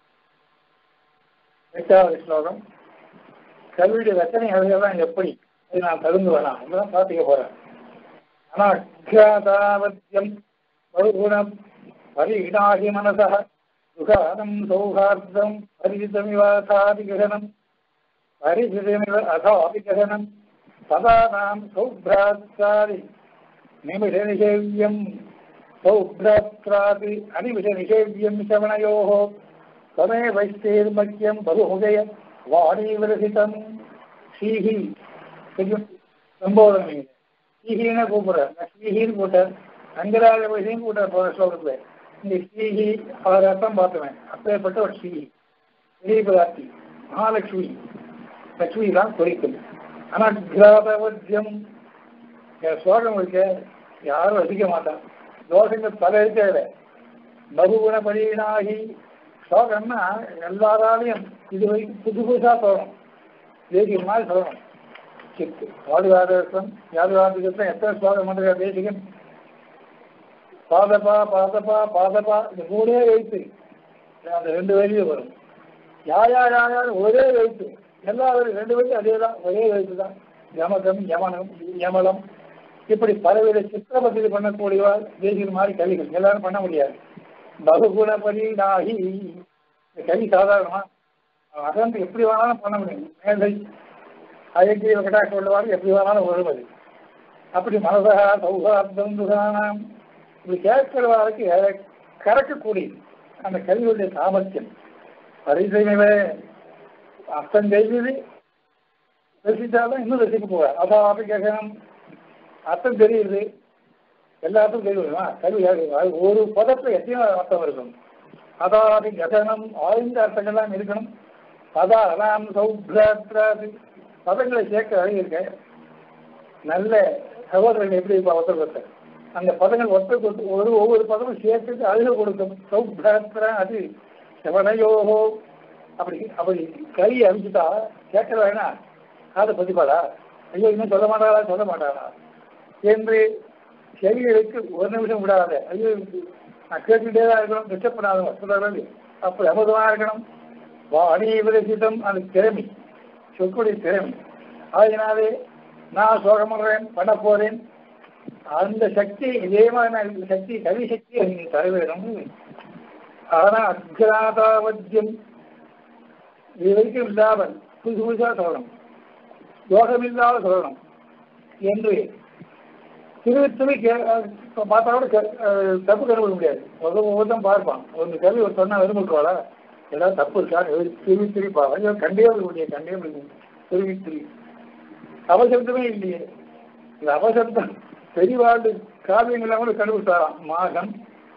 எட்டாவது ஸ்லோகம் கல்வியுடைய ரச்சனை அதெல்லாம் எப்படி அது நான் தகுந்து வரலாம் அதெல்லாம் பார்த்துக்க போறேன் ஆனா அக்யாதாவத்தியம் பகுகுணம் பரிகிடாகி மனசா சுகாதம் சௌஹார்தம் பரிஜிதமிவாசாதிகரணம் பரிஜிதமிவ அசாபிகரணம் சதானாம் சௌப்ராத்ராதி நிமிஷ நிஷேவியம் சௌப்ராத்ராதி அனிமிஷ நிஷேவியம் சவணயோः சமே வைஸ்தேர்மக்கியம் பகுமுகய வாணி விரசிதம் ஸ்ரீஹி கொஞ்சம் சம்போதனை ஸ்ரீஹின்னு கூப்பிடுற ஸ்ரீஹின்னு கூட்டார் அங்கராஜ வயசையும் கூட்டார் போன ஸ்லோகத்துல இந்த ஸ்ரீஹி அவர் அர்த்தம் பார்த்துவேன் அப்பேற்பட்ட ஒரு ஸ்ரீஹி பெரிய பதார்த்தி மகாலட்சுமி லட்சுமி தான் குறிக்கும் அனக்ராதவத்தியம் என் ஸ்லோகம் இருக்க யாரும் ரசிக்க மாட்டான் தோஷங்கள் பல இருக்கிற பகுகுண பலீனாகி ஸ்லோகம்னா எல்லாராலையும் இது வரைக்கும் புது புதுசா தோணும் தேசிய மாதிரி சொல்லணும் சித்து பாதுகாதம் யாதுகாதிகத்தில் எத்தனை ஸ்லோகம் பண்ணுற தேசிகன் பாதப்பா பாதப்பா பாதப்பா இந்த மூணே எழுத்து அந்த ரெண்டு வரியும் வரும் யார் யார் யார் யார் ஒரே எழுத்து எல்லாரும் ரெண்டு வரைக்கும் அதே தான் ஒரே எழுத்து தான் யமகம் யமனம் யமலம் இப்படி பலவித சித்திரபதி பண்ணக்கூடியவா தேசிகன் மாதிரி கவிகள் எல்லாரும் பண்ண முடியாது பகுகுணபலீனாகி இந்த கவி சாதாரணமா அகந்து எப்படி வேணாலும் பண்ண முடியும் மேதை அயக்கிய கட்டாட்சி உள்ளவாறு எப்படி வேணாலும் வருவது அப்படி மனதா சௌகார்த்தம் துகானாம் இப்படி கேட்கிறவாருக்கு கறக்கக்கூடிய அந்த கல்வியுடைய சாமர்த்தியம் பரிசைமே அர்த்தம் தெரிஞ்சது ரசித்தாலும் இன்னும் ரசிக்க போவார் அதான் அப்படி கேட்கணும் அர்த்தம் தெரியுது எல்லாத்துக்கும் தெரியுமா கல்வி ஒரு பதத்தில் எத்தனையோ அர்த்தம் இருக்கும் அதாவது கதனம் ஆழ்ந்த அர்த்தங்கள்லாம் இருக்கணும் பதாராம் சௌப்ராத்ராது பதங்களை சேர்க்க அழகி இருக்க நல்ல சகோதரர்கள் எப்படி இருப்பா ஒருத்தர் ஒருத்தர் அந்த பதங்கள் ஒருத்தருக்கு ஒருத்தர் ஒரு ஒவ்வொரு பதமும் சேர்த்துட்டு அழுக கொடுக்கும் சௌப்ராத்ரா அது செவனையோகோ அப்படி அப்படி கறி அழிச்சுட்டா கேட்கல வேணா காதை பதிப்பாளா ஐயோ இன்னும் சொல்ல மாட்டாளா சொல்ல மாட்டாளா என்று செவிகளுக்கு ஒரு நிமிஷம் விடாத ஐயோ நான் கேட்டுக்கிட்டே தான் இருக்கணும் டிஸ்டர்ப் பண்ணாத சொல்றது அப்படி அமுதமாக இருக்கணும் வாணி விரசிதம் அந்த திறமை சொற்குடைய திறமை ஆகினாலே நான் சோகம் பண்றேன் பண்ண போறேன் அந்த சக்தி இதே மாதிரி நான் சக்தி கவி சக்தி நீங்க தர வேணும் ஆனா அக்ராதாவத்தியம் இது வரைக்கும் இல்லாமல் புதுசு புதுசா சொல்லணும் யோகம் இல்லாத சொல்லணும் என்று திருவி திருவி பார்த்தா கூட தப்பு கண்டுபிடிக்க முடியாது ஒரு ஒவ்வொருத்தம் பார்ப்பான் ஒரு கல்வி ஒரு சொன்னா விரும்பிக்குவாளா ஏதாவது தப்பு இருக்கா திருவி திருவி பார்ப்பான் கண்டே இருக்க முடியாது கண்டே முடியும் திருவி திருவி அவசரத்துமே இல்லையே இந்த அவசரத்தம் பெரியவாழ்வு காவியங்கள்லாம் கூட கண்டுபிடிச்சாராம் மாகன்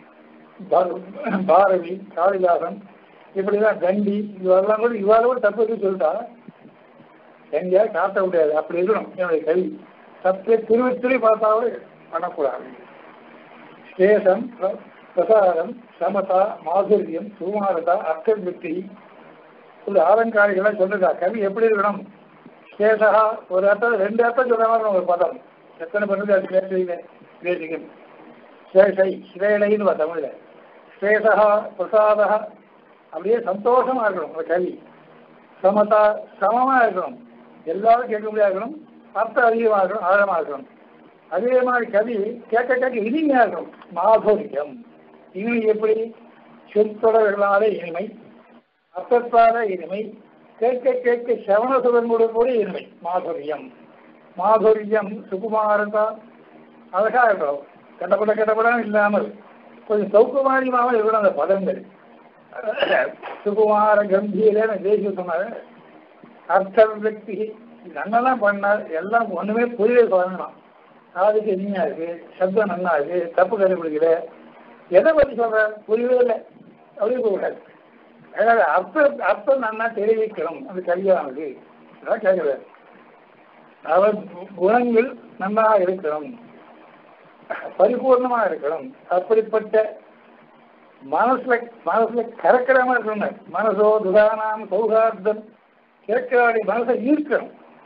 பாரதி காளிதாசன் இப்படிதான் கண்டி இவரெல்லாம் கூட இவாள கூட தப்பு இருக்கு சொல்லிட்டா எங்கேயாவது காட்ட முடியாது அப்படி இருக்கணும் என்னுடைய கல்வி தப்பை திருவி திருவி பார்த்தா கூட பண்ணக்கூடாது ஸ்டேஷன் பிரசாரம் சமதா மாதுரியம் சுமாரதா அர்த்த விருத்தி ஒரு ஆலங்காரிகளாக சொல்லுதா கவி எப்படி இருக்கணும் ஸ்டேஷா ஒரு அர்த்தம் ரெண்டு அர்த்தம் சொல்ற மாதிரி ஒரு பதம் எத்தனை பண்ணுது அது பேசுறீங்க பேசிக்கணும் ஸ்ரேஷை ஸ்ரேலைன்னு தமிழ்ல ஸ்ரேஷா பிரசாதா அப்படியே சந்தோஷமா இருக்கணும் அந்த கவி சமதா சமமா இருக்கணும் எல்லாரும் கேட்க முடியாது இருக்கணும் அர்த்தம் அதிகமாக இருக்கணும் ஆழமா இருக்கணும் அதே மாதிரி கவி கேட்க கேட்க இனிமையா இருக்கணும் மாதுரியம் இனிமை எப்படி சொற்தொடர்களாலே இனிமை அர்த்தத்தால இனிமை கேட்க கேட்க சவண சுகங்களோடு கூட இனிமை மாதுரியம் மாதுரியம் சுகுமாரதா அழகா இருக்கணும் கட்டப்பட கட்டப்படம் இல்லாமல் கொஞ்சம் சௌக்குமாரியமாக இருக்கணும் அந்த பதங்கள் சுகுமார கம்பீரன்னு தேசிய சொன்னாரு அர்த்த வியக்தி நன்னெல்லாம் பண்ணார் எல்லாம் ஒண்ணுமே புரியல சொல்லணும் காதுக்கு இனிமையா இருக்கு சப்தம் நன்னா இருக்கு தப்பு கண்டுபிடிக்கல எதை பத்தி சொல்ற புரியவே இல்லை அப்படியே போகக்கூடாது அதாவது அர்த்தம் அர்த்தம் நன்னா தெரிவிக்கணும் அந்த கல்யாணம் அதான் கேட்கிறார் அவர் குணங்கள் நன்னா இருக்கணும் பரிபூர்ணமா இருக்கணும் அப்படிப்பட்ட மனசுல மனசுல கறக்கிடாம இருக்கணும் மனசோ துதானாம் சௌகார்த்தம் கேட்கிறாடி மனசை ஈர்க்கணும்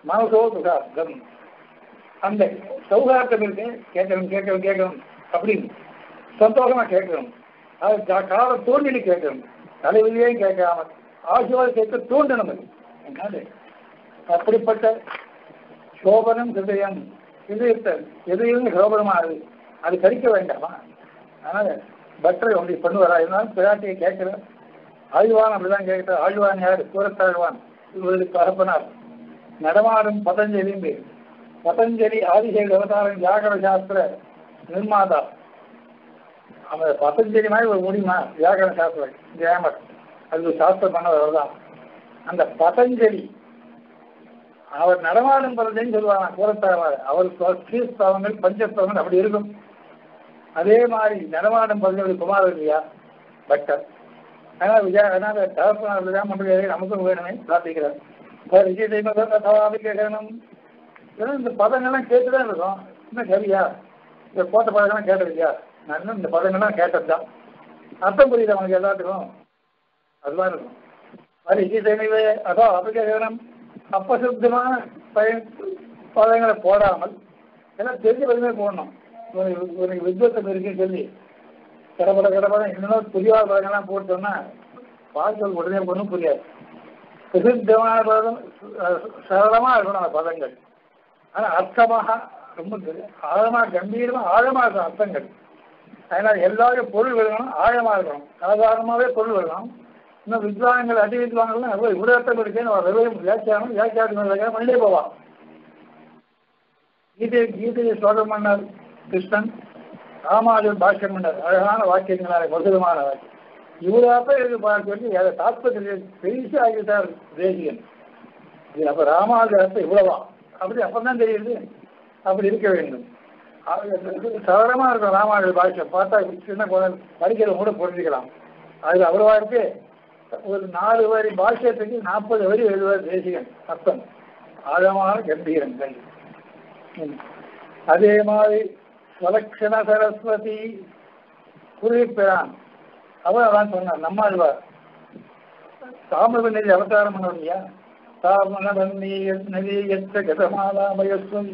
மனசோ சுகார்த்தம் அந்த சௌகார்த்தம் இருக்கு கேட்கணும் கேட்கணும் கேட்கணும் அப்படின்னு சந்தோஷமா கேட்கணும் அது கா- கால தோன்றி கேட்கணும் தலைவிலையும் கேட்காம ஆசீர்வாதம் கேட்க தூண்டணும் அது அதனால அப்படிப்பட்ட சோபனம் ஹிருதயம் இதயத்தை எதையும் சோபனமாகுது அது கழிக்க வேண்டாமா அதனால பட்டரை ஒன்றை பண்ணுவாரா இருந்தாலும் பிராட்டியை கேட்கிற ஆழ்வான் அப்படிதான் கேட்கிற ஆழ்வான் யார் சூரத்தாழ்வான் இவர்களுக்கு அகப்பனார் நடமாடும் பதஞ்சலியும் பேர் பதஞ்சலி ஆதிசேக அவதாரம் ஜாகர சாஸ்திர நிர்மாதா அவன் பதஞ்சலி மாதிரி ஒரு முடியுமா வியாகரண சாஸ்திரம் ஜெயமர் அது ஒரு சாஸ்திரம் பண்ணவர் தான் அந்த பதஞ்சலி அவர் நடமாடும் பதஞ்சலி சொல்லுவாங்க கூறத்தாழ்வார் அவர் ஸ்ரீஸ்தவங்கள் பஞ்சஸ்தவங்கள் அப்படி இருக்கும் அதே மாதிரி நடமாடும் பதஞ்சலி குமார் இல்லையா பட்டர் அதனால விஜயா அதனால தகப்பனார் விஜயம் பண்ணுறது நமக்கும் வேணுமே பிரார்த்திக்கிறார் சார் விஜய் தெய்வம் கேட்கணும் ஏன்னா இந்த பதங்கள்லாம் கேட்டுதான் இருக்கும் இன்னும் சரியா இந்த போட்ட பதங்கள்லாம் கேட்டது இல்லையா நான் இன்னும் இந்த பதங்கள்லாம் கேட்டது தான் அர்த்தம் புரியுது அவனுக்கு எல்லாத்துக்கும் அதுதான் இருக்கும் அது விஜய் தெய்வமே அதோ அபிஷேகனம் அப்பசுத்தமான பயன் பதங்களை போடாமல் எல்லாம் தெரிஞ்ச பதமே போடணும் உனக்கு உனக்கு வித்வத்தம் இருக்குன்னு சொல்லி கடப்பட கடப்பட இன்னும் புரியாத பதங்கள்லாம் போட்டோம்னா பார்க்கல் உடனே ஒன்றும் புரியாது பிரசித்தமான பதம் அஹ், சரளமா இருக்கணும் அந்த பதங்கள் ஆனா அர்த்தமாக ரொம்ப தெரி- ஆழமா கம்பீரமா ஆழமா இருக்கும் அர்த்தங்கள் அதனால எல்லாரும் பொருள் விளங்கணும் ஆழமா இருக்கணும் சாதாரணமாவே பொருள் விளங்கணும் இன்னும் வித்வான்கள் அதி வித்வான்கள்லாம் அவ்வளோ இவ்வளோ அர்த்தம் இருக்கேன்னு அவர் வெறும் வியாக்கியானம் வியாக்கியானம் பண்ணிட்டே போவான் கீதை கீதையை ஸ்லோகம் பண்ணார் கிருஷ்ணன் ராமாஜன் பாஷ்யம் பண்ணார் அழகான வாக்கியங்களான மதுரமான வாக்கியம் இவ்வளோ அர்த்தம் இருக்கு பார்க்க சொல்லி அதை தாத்பத்திரியை பெருசு ஆகிட்டார் தேசியன் இது அப்ப ராமாஜர் அர்த்தம் இவ்வளவா அப்படி அப்பதான் தெரியுது அப்படி இருக்க வேண்டும் சரளமா இருக்கும் ராமாஜர் பாஷ்யம் பார்த்தா சின்ன குழந்தை படிக்கிறவங்க கூட புரிஞ்சுக்கலாம் அது அவ்வளவா இருக்கு ஒரு நாலு வரி பாஷ்யத்துக்கு நாற்பது வரி எழுதுவார் தேசிகன் அர்த்தம் ஆழமான கம்பீரங்கள் ம். அதே மாதிரி சுலக்ஷண சரஸ்வதி குறிப்பிறான் அவர் அதான் சொன்னார் நம்மாழ்வார் தாமிரபண்ணி அவதாரம் பண்ணவர் இல்லையா தாமரபண்ணி நதியற்ற கதமாலாமயஸ்வம்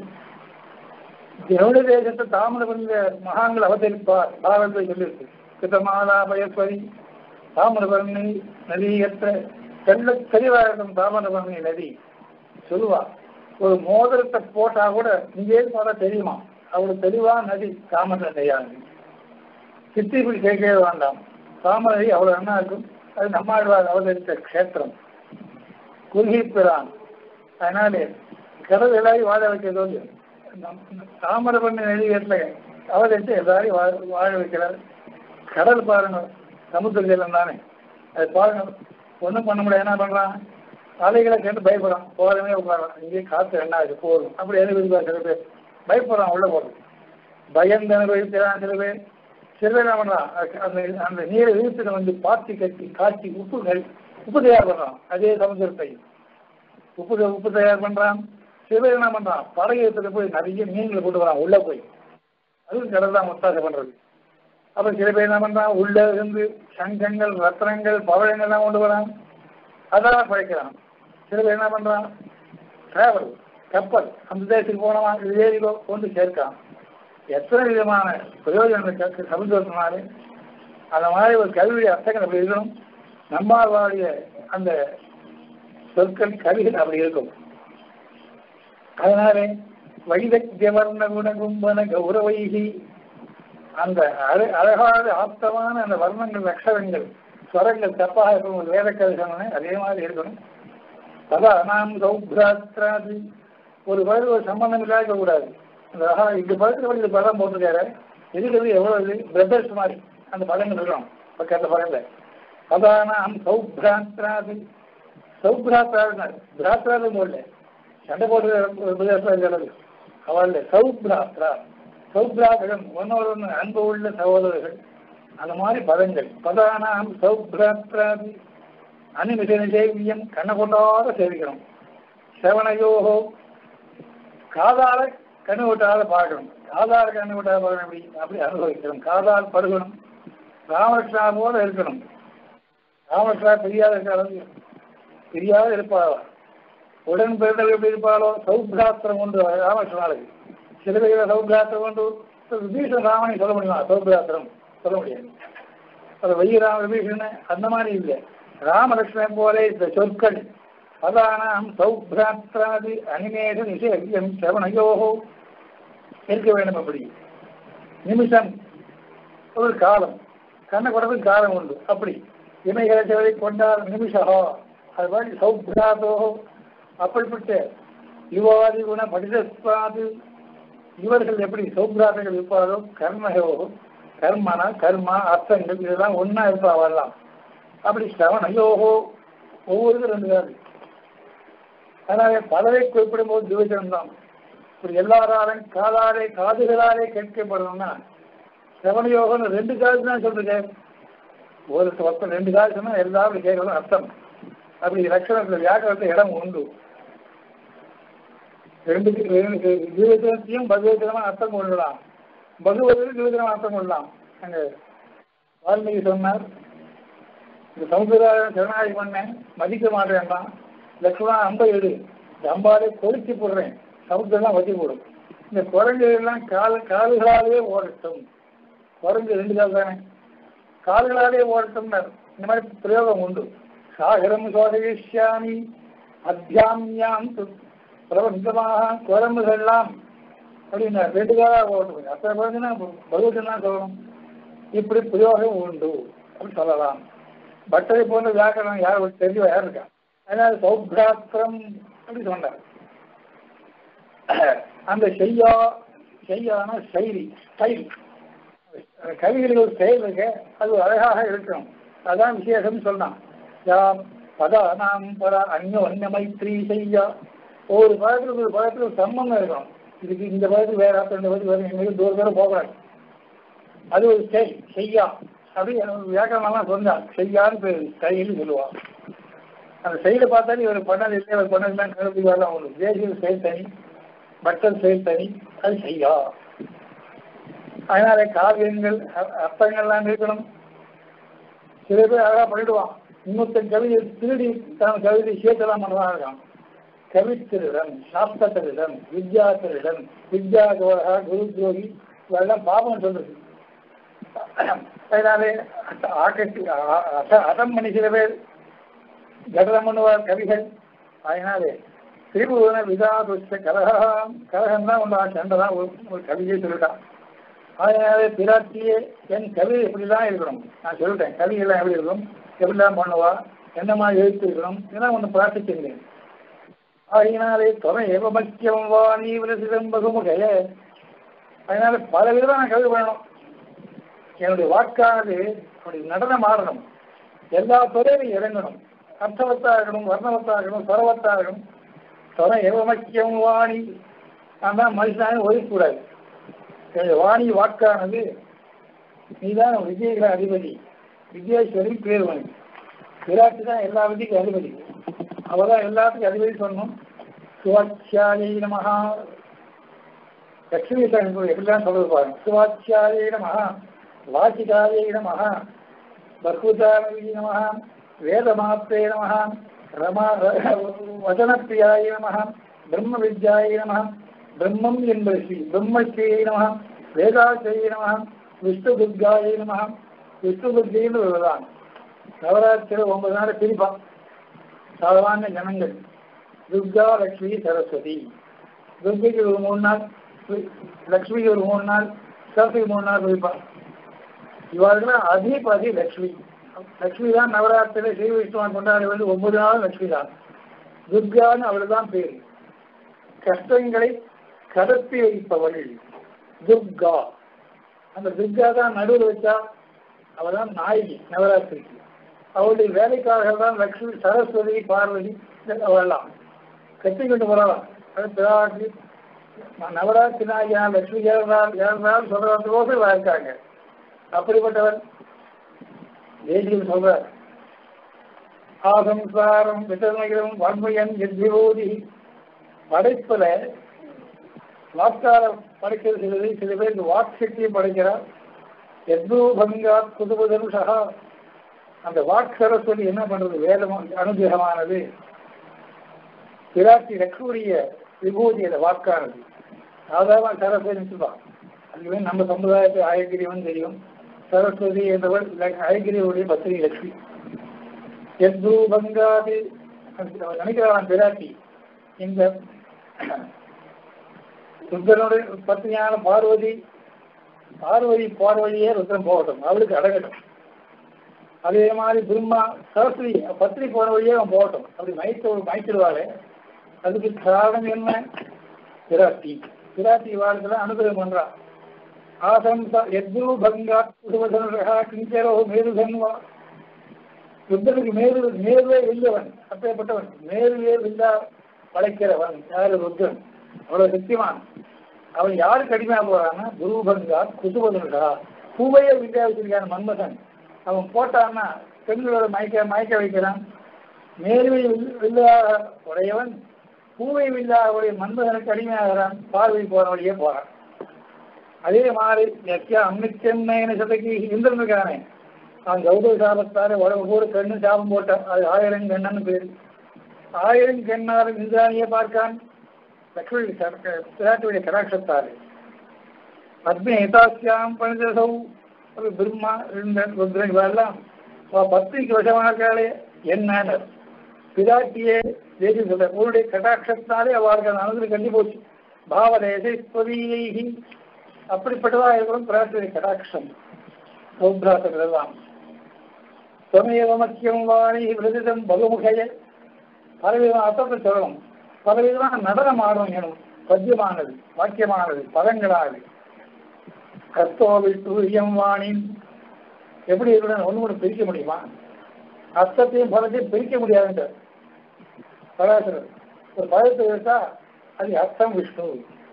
திரவிட தேசத்தை தாமிரபண்ணிய மகான்கள் அவதரிப்பார் பாரதத்தை சொல்லியிருக்கு கிருதமாலாபயஸ்வரி தாமிரபரணி நதியற்ற தெள்ள தெளிவாயிருக்கும் தாமிரபரணி நதி சொல்லுவா ஒரு மோதிரத்தை போட்டா கூட நீங்க பார்த்தா தெரியுமா அவ்வளவு தெளிவா நதி தாமர நதியானது சித்தி இப்படி கேட்கவே வேண்டாம் தாமரை அவ்வளவு என்ன இருக்கும் அது நம்மாழ்வார் அவதரித்த க்ஷேத்திரம் குருகிப்பிரான் அதனாலே கடல் எல்லாரையும் வாழ வைக்கிறதோ இல்லையோ நம்- தாமரை பண்ண நெறிவேட்டில் அவதரித்து எல்லாரையும் வாழ வாழ வைக்கிறார் கடல் பாருங்க சமுத்திர ஜலம் தானே அது பாருங்க ஒன்றும் பண்ண முடியாது என்ன பண்றான் அலைகளை கேட்டு பயப்படுறான் போறமே உட்காரான் இங்கே காத்து என்ன ஆகுது போதும் அப்படி அனுபவிப்பா சில பேர் பயப்படுறான் உள்ள போறது பயந்து அனுபவிக்கிறான் சில பேர் சில பேர் என்ன பண்றான் அது- அந்த அந்த நீரை இழுத்து வந்து பாத்தி கட்டி காய்ச்சி உப்பு கறி உப்பு தயார் பண்றான் அதே சமுத்திரத்தை உப்பு உப்பு தயார் பண்றான் சில பேர் என்ன பண்றான் படகு எடுத்துட்டு போய் நிறைய மீன்களை கொண்டு வரான் உள்ள போய் அதுவும் கடல் தான் முத்தாசை பண்றது அப்புறம் சில பேர் என்ன பண்றான் உள்ள இருந்து சங்கங்கள் ரத்னங்கள் பவழங்கள் எல்லாம் கொண்டு வரான் அதெல்லாம் குறைக்கிறான் சில பேர் என்ன பண்றான் டிராவல் கப்பல் அந்த தேசத்துக்கு போனவன் இது ஏறிக்கோ கொண்டு சேர்க்கான் எத்தனை விதமான பிரயோஜனங்கள் சமுதிரத்தினாலே அந்த மாதிரி ஒரு கல்வி அர்த்தங்கள் அப்படி இருக்கணும் நம்மாழ்வாடைய அந்த சொற்கள் கவிகள் அப்படி இருக்கும் அதனாலே வைதக்கிய வர்ண குண கும்பன கௌரவைகி அந்த அழ அழகான ஆப்தமான அந்த வர்ணங்கள் அக்ஷரங்கள் ஸ்வரங்கள் தப்பாக இருக்கும் ஒரு வேத கவிசனே அதே மாதிரி இருக்கணும் ததா நாம் சௌப்ராத்ராதி ஒரு பதில் ஒரு சம்பந்தம் இல்லாத கூடாது அந்த ஆஹா இந்த பதத்தில் கூட இது பதம் போட்டிருக்காரு இருக்கிறது எவ்வளவு இது பிரதர்ஸ் மாதிரி அந்த பதங்கள் இருக்கணும் பக்கத்தில் பக்கத்தில் ததா நாம் சௌப்ராத்ராதி சௌப்ராத்ராதினார் பிராத்ராது போடல சண்டை போடுற ஒரு பிரதேசம் இருக்கிறது அவள் சௌப்ராத்ரா சௌப்ராதகம் ஒன்னோடு ஒன்று அன்பு உள்ள சகோதரர்கள் அந்த மாதிரி பதங்கள் பதானாம் சௌப்ராத்ராதி அனிமிஷன சேவியம் கண்ணை கொண்டாத சேவிக்கணும் செவனையோகோ காதால கண்ணு விட்டாத பார்க்கணும் காதால கண்ணு விட்டாத பார்க்கணும் அப்படி அப்படி அனுபவிக்கணும் காதால் பருகணும் ராமகிருஷ்ணா போல இருக்கணும் ராமகிருஷ்ணா தெரியாத இருக்க அளவுக்கு தெரியாத இருப்பாளா உடன் பிறந்தவர்கள் எப்படி இருப்பாளோ சௌபிராத்திரம் ஒன்று ராமகிருஷ்ணனுக்கு சில பேர் சௌபிராத்திரம் ஒன்று விபீஷன் ராமனை சொல்ல முடியுமா சௌபிராத்திரம் சொல்ல முடியாது அது வையராம விபீஷன் அந்த மாதிரி இல்லை ராமலட்சுமணன் போல இந்த சொற்கள் பதானாம் சௌபிராத்திராதி அனிமேஷ நிஷேயம் சிரவணையோகோ இருக்க வேண்டும் அப்படி நிமிஷம் ஒரு காலம் கண்ணை குறதுக்கு காலம் உண்டு அப்படி இமைகளை செவரை கொண்டால் நிமிஷகோ அது மாதிரி சௌபிராதோ அப்படிப்பட்ட யுவாதி குண படிதஸ்வாது இவர்கள் எப்படி சௌபிராதங்கள் இருப்பாரோ கர்மயோ கர்மனா கர்மா அர்த்தங்கள் இதெல்லாம் ஒன்னா இருப்பா வரலாம் அப்படி சிரவணையோகோ ஒவ்வொருத்தரும் ரெண்டு காது அதனால பலரை குறிப்பிடும் போது துவச்சனம் தான் இப்படி எல்லாராலும் காதாலே காதுகளாலே கேட்கப்படணும்னா சிரவணயோகம் ரெண்டு காது தான் சொல்றீங்க ஒரு ஒருத்தர் ரெண்டு காது சொன்னா எல்லாரும் கேட்கணும் அர்த்தம் அப்படி லட்சணத்துல வியாக்கரத்துல இடம் உண்டு ரெண்டு ஜீவத்திலையும் பகவத்திலமா அர்த்தம் கொள்ளலாம் பகவதிலும் ஜீவத்திலும் அர்த்தம் கொள்ளலாம் அங்க வால்மீகி சொன்னார் இந்த சமுதாயம் சரணாகி பண்ணேன் மதிக்க மாட்டேன்டான் லட்சுமணா அம்பை எடு இந்த அம்பாலே கொளுத்தி போடுறேன் சமுத்திரம் வச்சு போடும் இந்த குரங்கு எல்லாம் கால் கால்களாலே ஓடட்டும் குரங்கு ரெண்டு கால் தானே கால்களாலே ஓடட்டும்னார் இந்த மாதிரி பிரயோகம் உண்டு சாகரம் சோதயிஷ்யாமி அத்தியாமியாம் பிரபஞ்சமாக குரம்புகள்லாம் அப்படின்னா ரெண்டு காலாக ஓட்டுங்க அத்தனை பிறகுனா பகவதன் தான் சொல்லணும் இப்படி பிரயோகம் உண்டு அப்படின்னு சொல்லலாம் பட்டரை போன்ற வியாக்கரணம் யார் தெரிஞ்சவா யார் இருக்கா அதனால சௌப்ராத்திரம் அப்படி சொன்னார் அந்த செய்யா செய்யான செயலி ஸ்டைல் கவிகளுக்கு ஒரு செயல் இருக்கு அது அழகாக இருக்கணும் அதான் விசேஷம் சொன்னான் யாம் பதா நாம் பர அந்யோ அந்ய மைத்ரி செய்யா ஒவ்வொரு பதத்துல ஒரு பதத்துல ஒரு சம்பந்தம் இருக்கணும் இதுக்கு இந்த பதத்துக்கு வேற அர்த்தம் இந்த பதத்துக்கு வேற எங்களுக்கு தூர தூரம் போகக்கூடாது அது ஒரு செயல் செய்யா அப்படி வியாக்கரணம்லாம் சொன்னான் செய்யான்னு பேர் செயல்னு சொல்லுவான் அந்த செயலை பார்த்தாலே இவர் பண்ணது இல்லை இவர் பண்ணதுலாம் கருத்து வரலாம் ஒரு தேசிய செயல் தனி பக்தர் செயல் தனி அது செய்யா அதனால காவியங்கள் அர்த்தங்கள்லாம் இருக்கணும் சில பேர் அழகா பண்ணிடுவான் இன்னொருத்தன் கவிதை திருடி தன் கவிதை சேர்த்தலாம் பண்ணதான் இருக்கான் கவித்திருடன் சாஸ்திர திருடன் வித்யா திருடன் வித்யா கோரகா குரு துரோகி இதெல்லாம் பாபம் சொல்றது அதனாலே ஆக்கட்டி அடம் பண்ணி சில பேர் கடனம் பண்ணுவார் கவிகள் அதனாலே திரிபுவன விதாதுஷ்ட கலகம் கலகம் தான் உண்டா சண்டை தான் ஒரு கவிதை சொல்லிட்டான் அதனாலே பிராட்டியே என் கவி இப்படிதான் இருக்கணும் நான் சொல்லிட்டேன் கவிகள்லாம் எப்படி இருக்கும் எப்படிலாம் பண்ணுவா என்ன மாதிரி எழுத்து இருக்கணும் இதெல்லாம் ஒன்று பிரார்த்திச்சிருந்தேன் அதனாலே தொகை எவ மக்கியம் வா நீ விரசிதம் பகுமுகைய அதனால பல விதம் நான் கவி பண்ணணும் என்னுடைய வாக்கானது அப்படி நடனம் ஆடணும் எல்லா துறையிலும் இறங்கணும் அர்த்தவத்தா இருக்கணும் வர்ணவத்தா இருக்கணும் சொரவத்தா இருக்கணும் தொலை எவமக்கியம் வாணி நான் தான் மனுஷனாக ஒதுக்கூடாது என்னுடைய வாணி வாக்கானது நீதான் விஜயகிர அதிபதி விஜயேஸ்வரி பேர் வாங்கி விராட்டு தான் எல்லா விதிக்கும் அதிபதி அவ தான் எல்லாத்துக்கும் அதிபதி சொல்லணும் சுவாட்சியாயை நமகா லட்சுமி சங்கர் எப்படிலாம் சொல்றது பாருங்க சுவாட்சியாயை நமகா வாசிகாயை நமகா பர்குதாரவி நமகா வேதமாப்தே நமகா ரமா வசனப்பிரியாய நமக பிரம்ம வித்யாய நமக பிரம்மம் என்பது ஸ்ரீ பிரம்மஸ்ரீயை நமக வேதாசிரியை நமக விஷ்ணு துர்காயை நமக விஷ்ணு துர்கைன்னு வருவதான் நவராத்திரி ஒன்பது நாள் பிரிப்பா சாதாரண ஜனங்கள் துர்கா லக்ஷ்மி சரஸ்வதி துர்கைக்கு ஒரு மூணு நாள் லக்ஷ்மிக்கு ஒரு மூணு நாள் சரஸ்வதி மூணு நாள் பிரிப்பா இவர்கள் அதிபதி லக்ஷ்மி லட்சுமி தான் நவராத்திரியில ஸ்ரீ விஷ்ணுவான் கொண்டாட வந்து ஒன்பது நாளும் லட்சுமி தான் துர்கான்னு அவள் தான் பேர் கஷ்டங்களை கடத்தி வைப்பவள் துர்கா அந்த துர்கா தான் நடுவில் வச்சா அவள் தான் நாயகி நவராத்திரிக்கு அவளுடைய வேலைக்காரர்கள் தான் லட்சுமி சரஸ்வதி பார்வதி அவெல்லாம் கட்டிக்கொண்டு வரலாம் அது பிராட்டி நவராத்திரி நாயகா லட்சுமி ஏறாள் ஏறாள் சொல்றதுக்கோசம் இருக்காங்க அப்படிப்பட்டவன் தேசியம் சொல்றார் ஆசம்சாரம் விசநகிரம் வன்மையன் எத்விபூதி படைப்புல வாக்கார படைக்கிறது சிலது சில பேர் இந்த வாக் சக்தியும் படைக்கிறார் எத்ரூபங்கா புதுபுதனுஷா அந்த வாக் சரஸ்வதி என்ன பண்றது வேதம் அனுகிரகமானது பிராட்டி லக்ஷ்மியுடைய விபூதியில வாக்கானது சாதாரண சரஸ்வதி சொல்லுவான் அதுவே நம்ம சமுதாயத்தை ஆயகிரிவன் தெரியும் சரஸ்வதி என்றவள் ஆயகிரியுடைய பத்திரி லட்சுமி எத்ரு பங்காது நினைக்கிறான் பிராட்டி இந்த ருத்ரனுடைய பத்னியான பார்வதி பார்வதி பார்வதியே ருத்ரன் போகட்டும் அவளுக்கு அடங்கட்டும் அதே மாதிரி பிரம்மா சரஸ்வதி பத்னி போன வழியே அவன் போகட்டும் அப்படி மயக்க மயக்கிடுவாளே அதுக்கு காரணம் என்ன பிராட்டி பிராட்டி வாழ்க்கையில அனுகிரகம் பண்றான் ஆசம்ச எத்ரு பங்கா புதுவதனரகா கிஞ்சரோ மேருதன்வா ருத்ரனுக்கு மேரு மேருவே இல்லவன் அப்பேற்பட்டவன் மேருவே இல்லா படைக்கிறவன் யாரு ருத்ரன் அவ்வளவு சக்திமான் அவன் யாருக்கு அடிமையா போறான்னா குருபங்கா குசுவதனரா பூவையே வித்யா வச்சிருக்கான மன்மதன் அவன் போட்டான்னா பெண்களோட மயக்க மயக்க வைக்கிறான் மேருவை வில்லா உடையவன் பூவை வில்லா உடைய மன்மதனுக்கு அடிமையாகிறான் பார்வை போற வழியே போறான் அதே மாதிரி எத்தியா அம்மிச்சென்னைன்னு சதைக்கு இந்திரன் இருக்கானே அவன் கௌதவ சாபத்தாரு உடம்பு கூட கண்ணு சாபம் போட்டான் அது ஆயிரம் கண்ணன்னு பேரு ஆயிரம் கண்ணாரும் இந்திராணியை பார்க்கான் லக்ஷ்மி பிராட்டுடைய கடாட்சத்தாரு பத்மி ஏதாசியாம் பணிதசௌ ஒரு பிரம்மா இருந்த ருத்ரன் இவெல்லாம் பத்னிக்கு வசமாக்காளே என்ன பிராட்டியே தேசி சொல்ற உன்னுடைய கடாட்சத்தாலே அவளுக்கு அந்த அனுதிரி கண்டி போச்சு பாவதேசஸ்வதியை அப்படிப்பட்டதா இருக்கணும் பிராட்டியுடைய கடாட்சம் சௌப்ராத்தர்கள் எல்லாம் துவமேவ மக்கியம் வாணி விரதிதம் பகுமுகைய பலவிதமான அர்த்தத்தை சொல்லணும் பலவிதமான நடனம் ஆடும் எனும் பத்தியமானது வாக்கியமானது பதங்களானது கர்த்தோவில் தூரியம் வாணி எப்படி இருக்கணும் ஒன்று கூட பிரிக்க முடியுமா அர்த்தத்தையும் பலத்தையும் பிரிக்க முடியாதுன்ற பராசரர் ஒரு பதத்தை எடுத்தா அது அர்த்தம் விஷ்ணு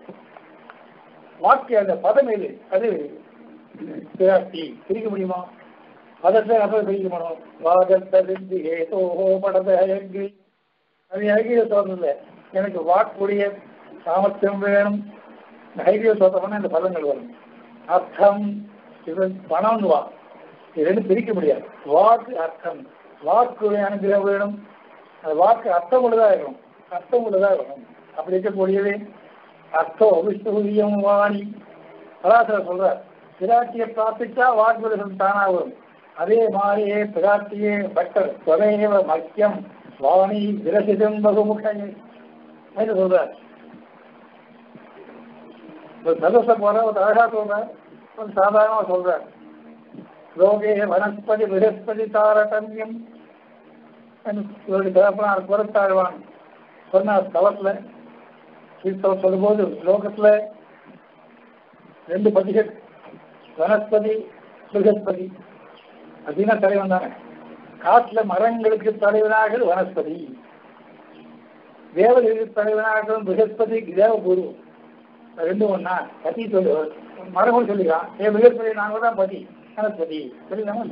வாக்கிய அந்த பதம் எது அது பிராட்டி பிரிக்க முடியுமா பதத்தை அப்புறம் பிரிக்க முடியும் வாகத்தறிந்து ஏதோஹோ படத்தை அயங்கி அது ஐகிய தோன்றல எனக்கு வாக்குடைய சாமர்த்தியம் வேணும் ஐகிய தோற்றம்னா இந்த பதங்கள் வரும் அர்த்தம் இது பணம் வா இது ரெண்டு பிரிக்க முடியாது வாக்கு அர்த்தம் வாக்குடைய அனுகிரகம் வேணும் அது வாக்கு அர்த்தம் உள்ளதா இருக்கணும் அர்த்தம் உள்ளதா இருக்கணும் அப்படி இருக்கக்கூடியது அர்த்தம் விஷ்ணுவியம் வாணி பராசர சொல்றார் பிராட்டியை பிரார்த்திச்சா வாக்குதல் தானா வரும் அதே மாதிரியே பிராட்டியே பட்டர் தொலைவ மக்கியம் வாணி விரசிதம் பகுமுகை என்று சொல்றார் ஒரு சதச போற ஒரு அழகா சொல்றார் ஒரு சாதாரணமா சொல்றார் லோகே வனஸ்பதி விரஸ்பதி தாரதமியம் இவருடைய தகப்பனார் புறத்தாழ்வான் சொன்னார் தவத்துல கீர்த்தவம் சொல்லும்போது லோகத்துல ரெண்டு பதிகள் வனஸ்பதி பிருகஸ்பதி அப்படின்னா தலைவன் தானே காட்டுல மரங்களுக்கு தலைவனாக வனஸ்பதி தேவர்களுக்கு தலைவனாக பிருகஸ்பதி தேவகுரு ரெண்டும் ஒன்னா பதி சொல்லு மரபு சொல்லிக்கலாம் ஏ பிருகஸ்பதி நாங்கள் தான் பதி வனஸ்பதி புரியுதாம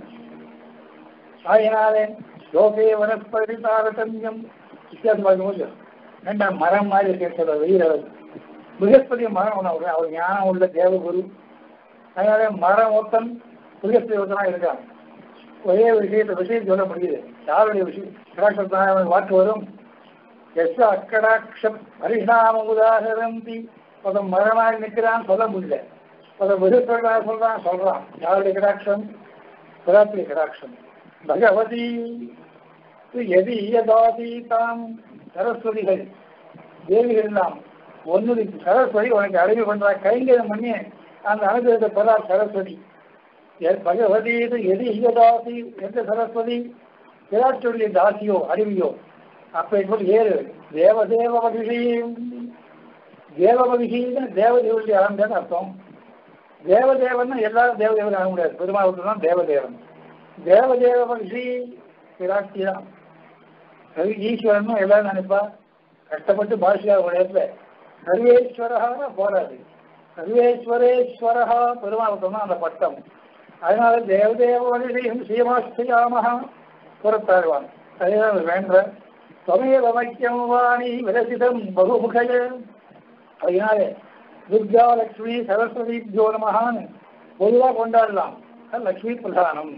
ஆயினாலே லோகே வனஸ்பதி தாரதமியம் வித்தியாசம் பார்க்கும்போது ரெண்டாம் மரம் மாதிரி இருக்கிற வீரர் பிருகஸ்பதி மரம் ஒன்று அவர் ஞானம் உள்ள தேவகுரு அதனால மரம் ஒருத்தன் பிருகஸ்பதி ஒருத்தனா இருக்கான் ஒரே விஷயத்தை விஷயம் சொல்ல முடியுது யாருடைய விஷயம் கடாட்சத்தான் வாக்கு வரும் எஸ் அக்கடாட்சம் பரிணாம உதாகரந்தி பதம் மரமாக நிற்கிறான் சொல்ல முடியல பதம் விருப்பதாக சொல்றான் சொல்றான் யாருடைய கடாட்சம் பிராத்திய கடாட்சம் பகவதி எதி யதாதி தாம் சரஸ்வதிகள் தேவிகள் எல்லாம் ஒன்னு சரஸ்வதி உனக்கு அறிவு பண்றா கைங்கரம் பண்ணி அந்த அனுகிரகத்தை பெறா சரஸ்வதி பகவதி எது ஈயதாசி எந்த சரஸ்வதி விராட்டுடைய தாசியோ அறிவியோ அப்ப இப்படி ஏறு தேவதேவ மகிழ்ச்சியும் தேவ மகிழ்ச்சின்னு தேவதேவனுடைய ஆரம்பின்னு அர்த்தம் தேவதேவன் எல்லாரும் தேவதேவன் ஆக முடியாது பெருமாள் தான் தேவதேவன் தேவதேவ மகிழ்ச்சி விராட்டி தான் அது ஈஸ்வரன் எல்லாரும் நினைப்பா கஷ்டப்பட்டு பாஷையாக உடையத்துல சர்வேஸ்வரஹான போராது சர்வேஸ்வரேஸ்வரஹா பெருமாள் சொன்னா அந்த பட்டம் அதனால தேவதேவனையும் சீமாஸ்தியாமகா புறத்தாழ்வான் அதனால் வேண்ட தொமையவ வைக்கம் வாணி விரசிதம் பகுமுகைய அதனால துர்கா லக்ஷ்மி சரஸ்வதி ஜோனமகான்னு பொதுவாக கொண்டாடலாம் அது லக்ஷ்மி பிரதானம்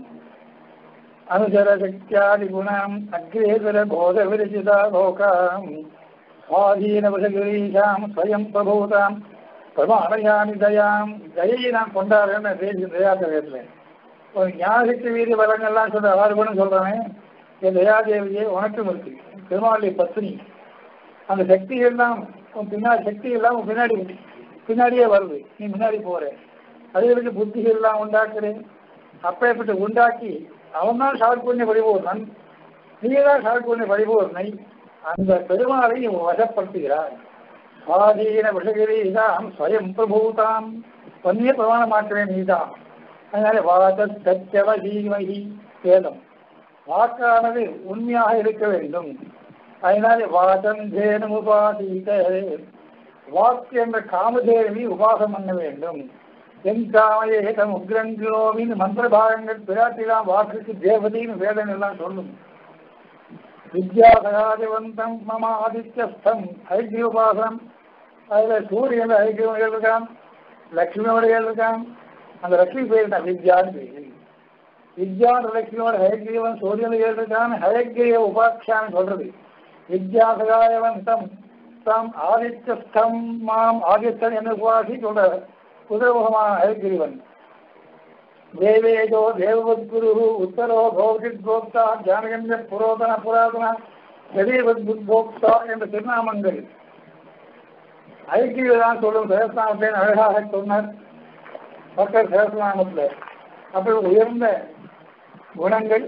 அனுசர சக்தியாதி குணம் அக்ரேதர போத விரசிதா லோகாம் சுவாதீனவசகிரீஷாம் ஸ்வயம் பிரபூதாம் பிரமாணயாமி தயாம் தயையை நான் கொண்டாடுறேன்னு பேசி தயாதேவத்தில் ஒரு ஞானசக்தி வீதி வளங்கள்லாம் சொல்ற ஆறு குணம் சொல்றேன் என் தயாதேவியே உனக்கும் இருக்கு பெருமாளுடைய பத்னி அந்த சக்தி எல்லாம் உன் பின்னாடி சக்தி எல்லாம் உன் பின்னாடி பின்னாடியே வருது நீ முன்னாடி போற அதுகளுக்கு புத்திகள் எல்லாம் உண்டாக்குறேன் அப்பேற்பட்டு உண்டாக்கி அவன் தான் சாட்புண்ணிய பரிபூர்ணன் நீதான் சாட்புண்ணிய பரிபூர்ணை அந்த பெருமாளை நீ வசப்படுத்துகிறாய் சுவாதீன விஷகிரீதாம் ஸ்வயம் பிரபூதாம் பொன்னிய பிரமாணமாக்குறேன் நீதான் அதனால வாத சத்தியவ தீமகி வேதம் வாக்கானது உண்மையாக இருக்க வேண்டும் அதனால வாதம் தேனும் உபாசீத வாக்கு என்ற காமதேவி உபாசம் பண்ண வேண்டும் என் காமயேதம் உக்ரங்கிலோவின் மந்திர பாகங்கள் பிராட்டிலாம் வாக்குக்கு தேவதைன்னு வேதம் எல்லாம் சொல்லும் வித்யாசகாதிவந்தம் மம ஆதித்யஸ்தம் ஐக்கிய உபாசனம் அதுல சூரியன் ஐக்கியம் இருக்கான் லட்சுமியோட இருக்கான் அந்த லட்சுமி பேர் தான் வித்யான்னு பேரு வித்யான லட்சுமியோட ஹயக்ரீவன் சூரியன் இருக்கான் ஹயக்ரீவ உபாட்சியான்னு சொல்றது வித்யாசகாயவன் தம் தம் ஆதித்யஸ்தம் மாம் ஆதித்தன் என்ன உபாசி சொல்ற குதிரமுகமான ஹயக்ரீவன் தேவேஜோ தேவவத்குரு உத்தரோ பௌதிக் கோப்தா ஜானகந்த புரோதன புராதன ஜதீவத்போக்தா என்ற திருநாமங்கள் ஐக்கியதான் சொல்லும் சேரஸ்நாமத்தை அழகாக சொன்னார் பக்கர் சேரஸ்நாமத்தில் அப்படி உயர்ந்த குணங்கள்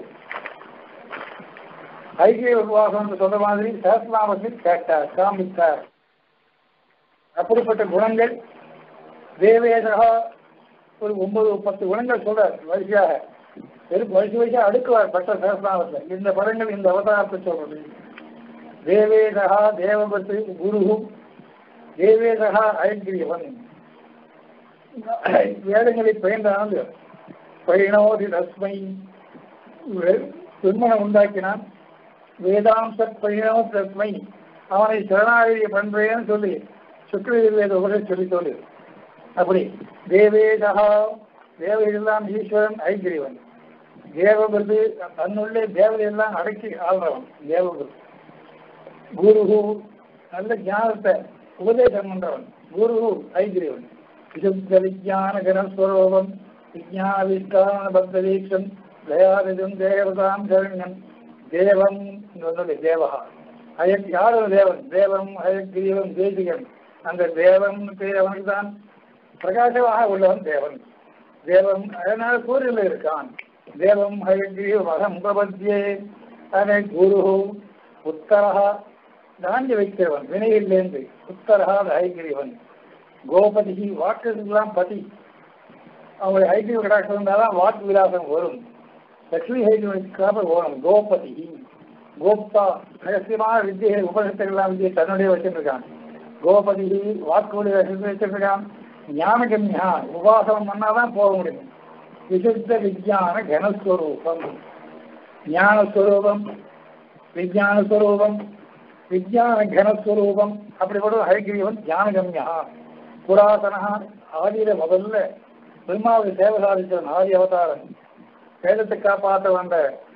ஐக்கிய உபவாசம் என்று சொல்ற மாதிரி சேரஸ்நாமத்தில் கேட்டார் காமித்தார் அப்படிப்பட்ட குணங்கள் தேவேதகா ஒரு ஒன்பது பத்து குணங்கள் சொல்றார் வரிசையாக வெறும் வரிசை வரிசையாக அடுக்குவார் பட்ட சேரஸ்நாமத்தில் இந்த படங்கள் இந்த அவதாரத்தை சொல்றது தேவேதகா தேவபத்து குரு தேவேதகா அயங்கிரியவன் வேதங்களை பயின்றான் பயினோதி தஸ்மை திருமணம் உண்டாக்கினான் வேதாம்ச பயினோ தஸ்மை அவனை சரணாகரிய பண்பேன்னு சொல்லி சுக்ரவேத உரை சொல்லி சொல்லு அப்படி தேவேதகா தேவையெல்லாம் ஈஸ்வரன் ஐக்கிரியவன் தேவபிரது தன்னுள்ளே தேவதையெல்லாம் அடக்கி ஆள்றவன் தேவபிரது குரு நல்ல ஞானத்தை உபதேசம் பண்றவன் குரு ஐக்கிரியவன் விசுத்த விஜான கனஸ்வரூபம் விஜான விஸ்தான பக்ததீட்சம் தயாரிதம் தேவதாம் சரண்யம் தேவம் சொன்னது தேவகா அயக் யாரும் தேவன் தேவம் அயக்கிரியவன் தேசிகன் அந்த தேவன் பேர் அவனுக்கு தான் பிரகாசமாக உள்ளவன் தேவன் தேவம் அதனால சூரியனில் இருக்கான் தேவம் ஹயகிரீவம் பிரபத்தியே அதனை குரு உத்தரகா தாண்டி வைக்கிறவன் வினையிலேருந்து உத்தரகா ஹயகிரீவன் கோபதி வாக்குக்கெல்லாம் பதி அவங்களுடைய ஹைகிரீவ கடாட்சம் இருந்தால்தான் வாக்கு விலாசம் வரும் லட்சுமி ஹைகிரீவனுக்காக வரும் கோபதி கோப்தா ரகசியமான வித்தியை உபனிஷத்துக்கெல்லாம் வித்தியை தன்னுடைய வச்சிருக்கான் கோபதி வாக்குடைய வச்சிருக்கான் ஞானகன்யா உபாசனம் பண்ணாதான் போக முடியும் விசுத்த விஜயான கனஸ்வரூபம் ஞானஸ்வரூபம் விஜயானஸ்வரூபம் விஜயான கனஸ்வரூபம் அப்படிப்பட்ட ஹரிகிரியவன் ஞானகம்யா புராதனா ஆதியில முதல்ல பிரம்மாவுக்கு சேவை சாதிச்சவன் ஆதி அவதாரன் வேதத்தை காப்பாற்ற வந்த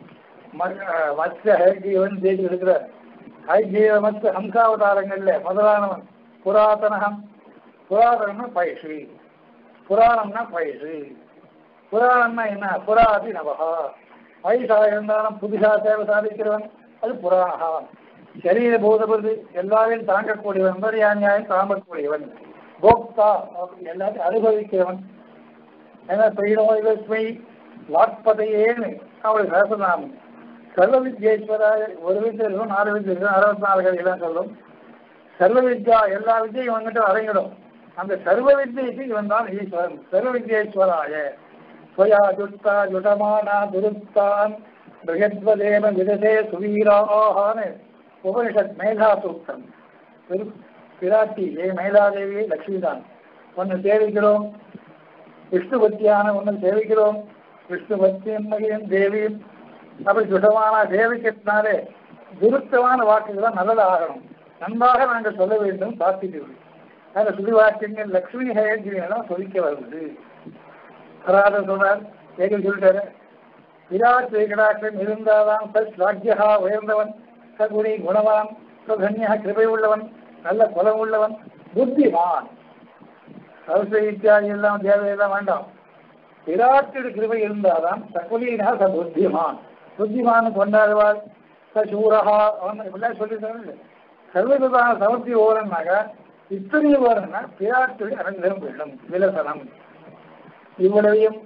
மற்ற ஹரிகிரியவன் தேடி இருக்கிற ஹரிகிரிய மற்ற ஹம்சாவதாரங்கள்ல முதலானவன் புராதனகம் புராதனம்னா பயிற்சி புராணம்னா பயிற்சி புராணம்னா என்ன புராதி நவகா வயசாக இருந்தாலும் புதுசா சேவை சாதிக்கிறவன் அது புராணகா சரீர பூதபதி எல்லாரையும் தாங்கக்கூடியவன் மரியாதையாயும் தாங்கக்கூடியவன் கோப்தா எல்லாத்தையும் அனுபவிக்கிறவன் ஏன்னா பெய்தோய் வாக்பதையேன்னு அவளுடைய சகசநாமம் சர்வ வித்யேஸ்வராய ஒரு வித்தியம் இருக்கும் நாலு வித்தியம் இருக்கும் அறுபத்தி நாலு கதையெல்லாம் சொல்லும் சர்வ வித்யா எல்லா வித்தியும் வந்துட்டு அடங்கிடும் அந்த சர்வ வித்தியைக்கு இவன் தான் ஈஸ்வரன் சர்வ வித்யேஸ்வராய ஸ்வயா ஜுட்டா ஜுடமானா துருத்தான் பிருகத்வதேன விதசே சுவீராகான்னு உபனிஷத் மேலா சூக்தம் பிராட்டி ஏ மேலாதேவி லட்சுமி தான் ஒன்று சேவிக்கிறோம் விஷ்ணு பக்தியான ஒன்று சேவிக்கிறோம் விஷ்ணு பக்தியும் தேவியும் அப்படி சுடமான சேவிக்கிறதுனாலே துருத்தமான வாக்குகள் தான் நல்லது ஆகணும் நன்றாக நாங்கள் சொல்ல வேண்டும் சாத்திக்கிறோம் அந்த சுதிவாக்கியங்கள் லக்ஷ்மி ஹயங்கிரியம் சொல்லிக்க வருது அராத சொல்றார் ஏகல் சொல்லிட்டாரு விராட் வேகடாட்சம் இருந்தாதான் சத் ராஜ்யா உயர்ந்தவன் சகுணி குணவான் பிரதன்யா கிருபை உள்ளவன் நல்ல குலம் உள்ளவன் புத்திமான் சரஸ்வதி இத்தியாதி எல்லாம் தேவையெல்லாம் வேண்டாம் விராட்டிடு கிருபை இருந்தாதான் சகுலீனா ச புத்திமான் புத்திமான் கொண்டாடுவார் ச சூரஹா அவன் இப்படிலாம் சொல்லியிருக்காங்க சர்வதான சமர்த்தி ஓரன்னாக இத்தனை ஓரன்னா விராட்டிடு அரங்கம் வேண்டும் விலசனம் இவ்வளவையும்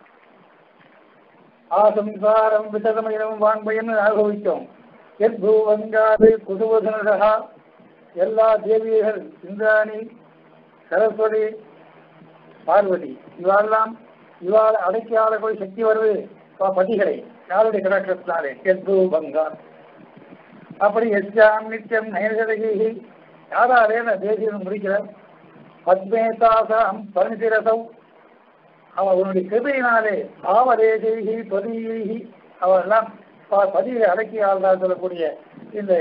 ஆசம்சாரம் விசதமயம் வான்பயன் அனுபவித்தோம் எத்பூவங்காது குசுவதனடா எல்லா தேவியர்கள் இந்திராணி சரஸ்வதி பார்வதி இவாளெல்லாம் இவாள் அடக்கி ஆளக்கூடிய சக்தி வருது ப- பதிகளை யாருடைய கடாட்சத்தினாலே எத்பூவங்கா அப்படி எஸ்யாம் நித்தியம் நயனகதகி யாராலே நான் தேசியம் முடிக்கிறார் பத்மேதாசாம் பரணிதிரசம் அவன் உன்னுடைய கிருபையினாலே பாவதேசைகி பதியைகி அவெல்லாம் பதியை அடக்கி ஆள்தான் சொல்லக்கூடிய இந்த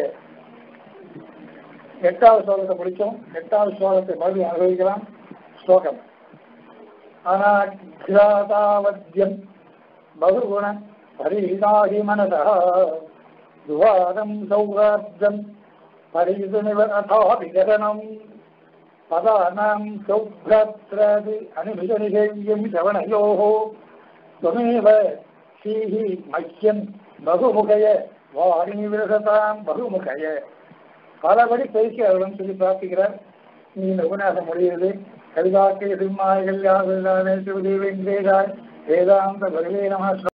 எட்டாவது ஸ்லோகத்தை முடிச்சோம் எட்டாவது ஸ்லோகத்தை மறுபடியும் அனுபவிக்கலாம் ஸ்லோகம் அனாக்கிராதாவத்யம் பகுகுண பரிதாகி மனதா துவாரம் சௌராப்தம் பரிதுணிவ அதா விகரணம் பதானாம் சௌப்ராத்ராதி அனுமிதனிகேயம் சவணயோः त्वमेव श्रीः मह्यं बहुमुखय வாணி விரசதாம் பகுமுகய பலபடி பேசி அவர்களும் சொல்லி பிரார்த்திக்கிறார் நீ இந்த உபன்யாசம் முடியுது கவிதாக்கை சிம்மாய்கள் யாவது வேதாந்த பகவே நம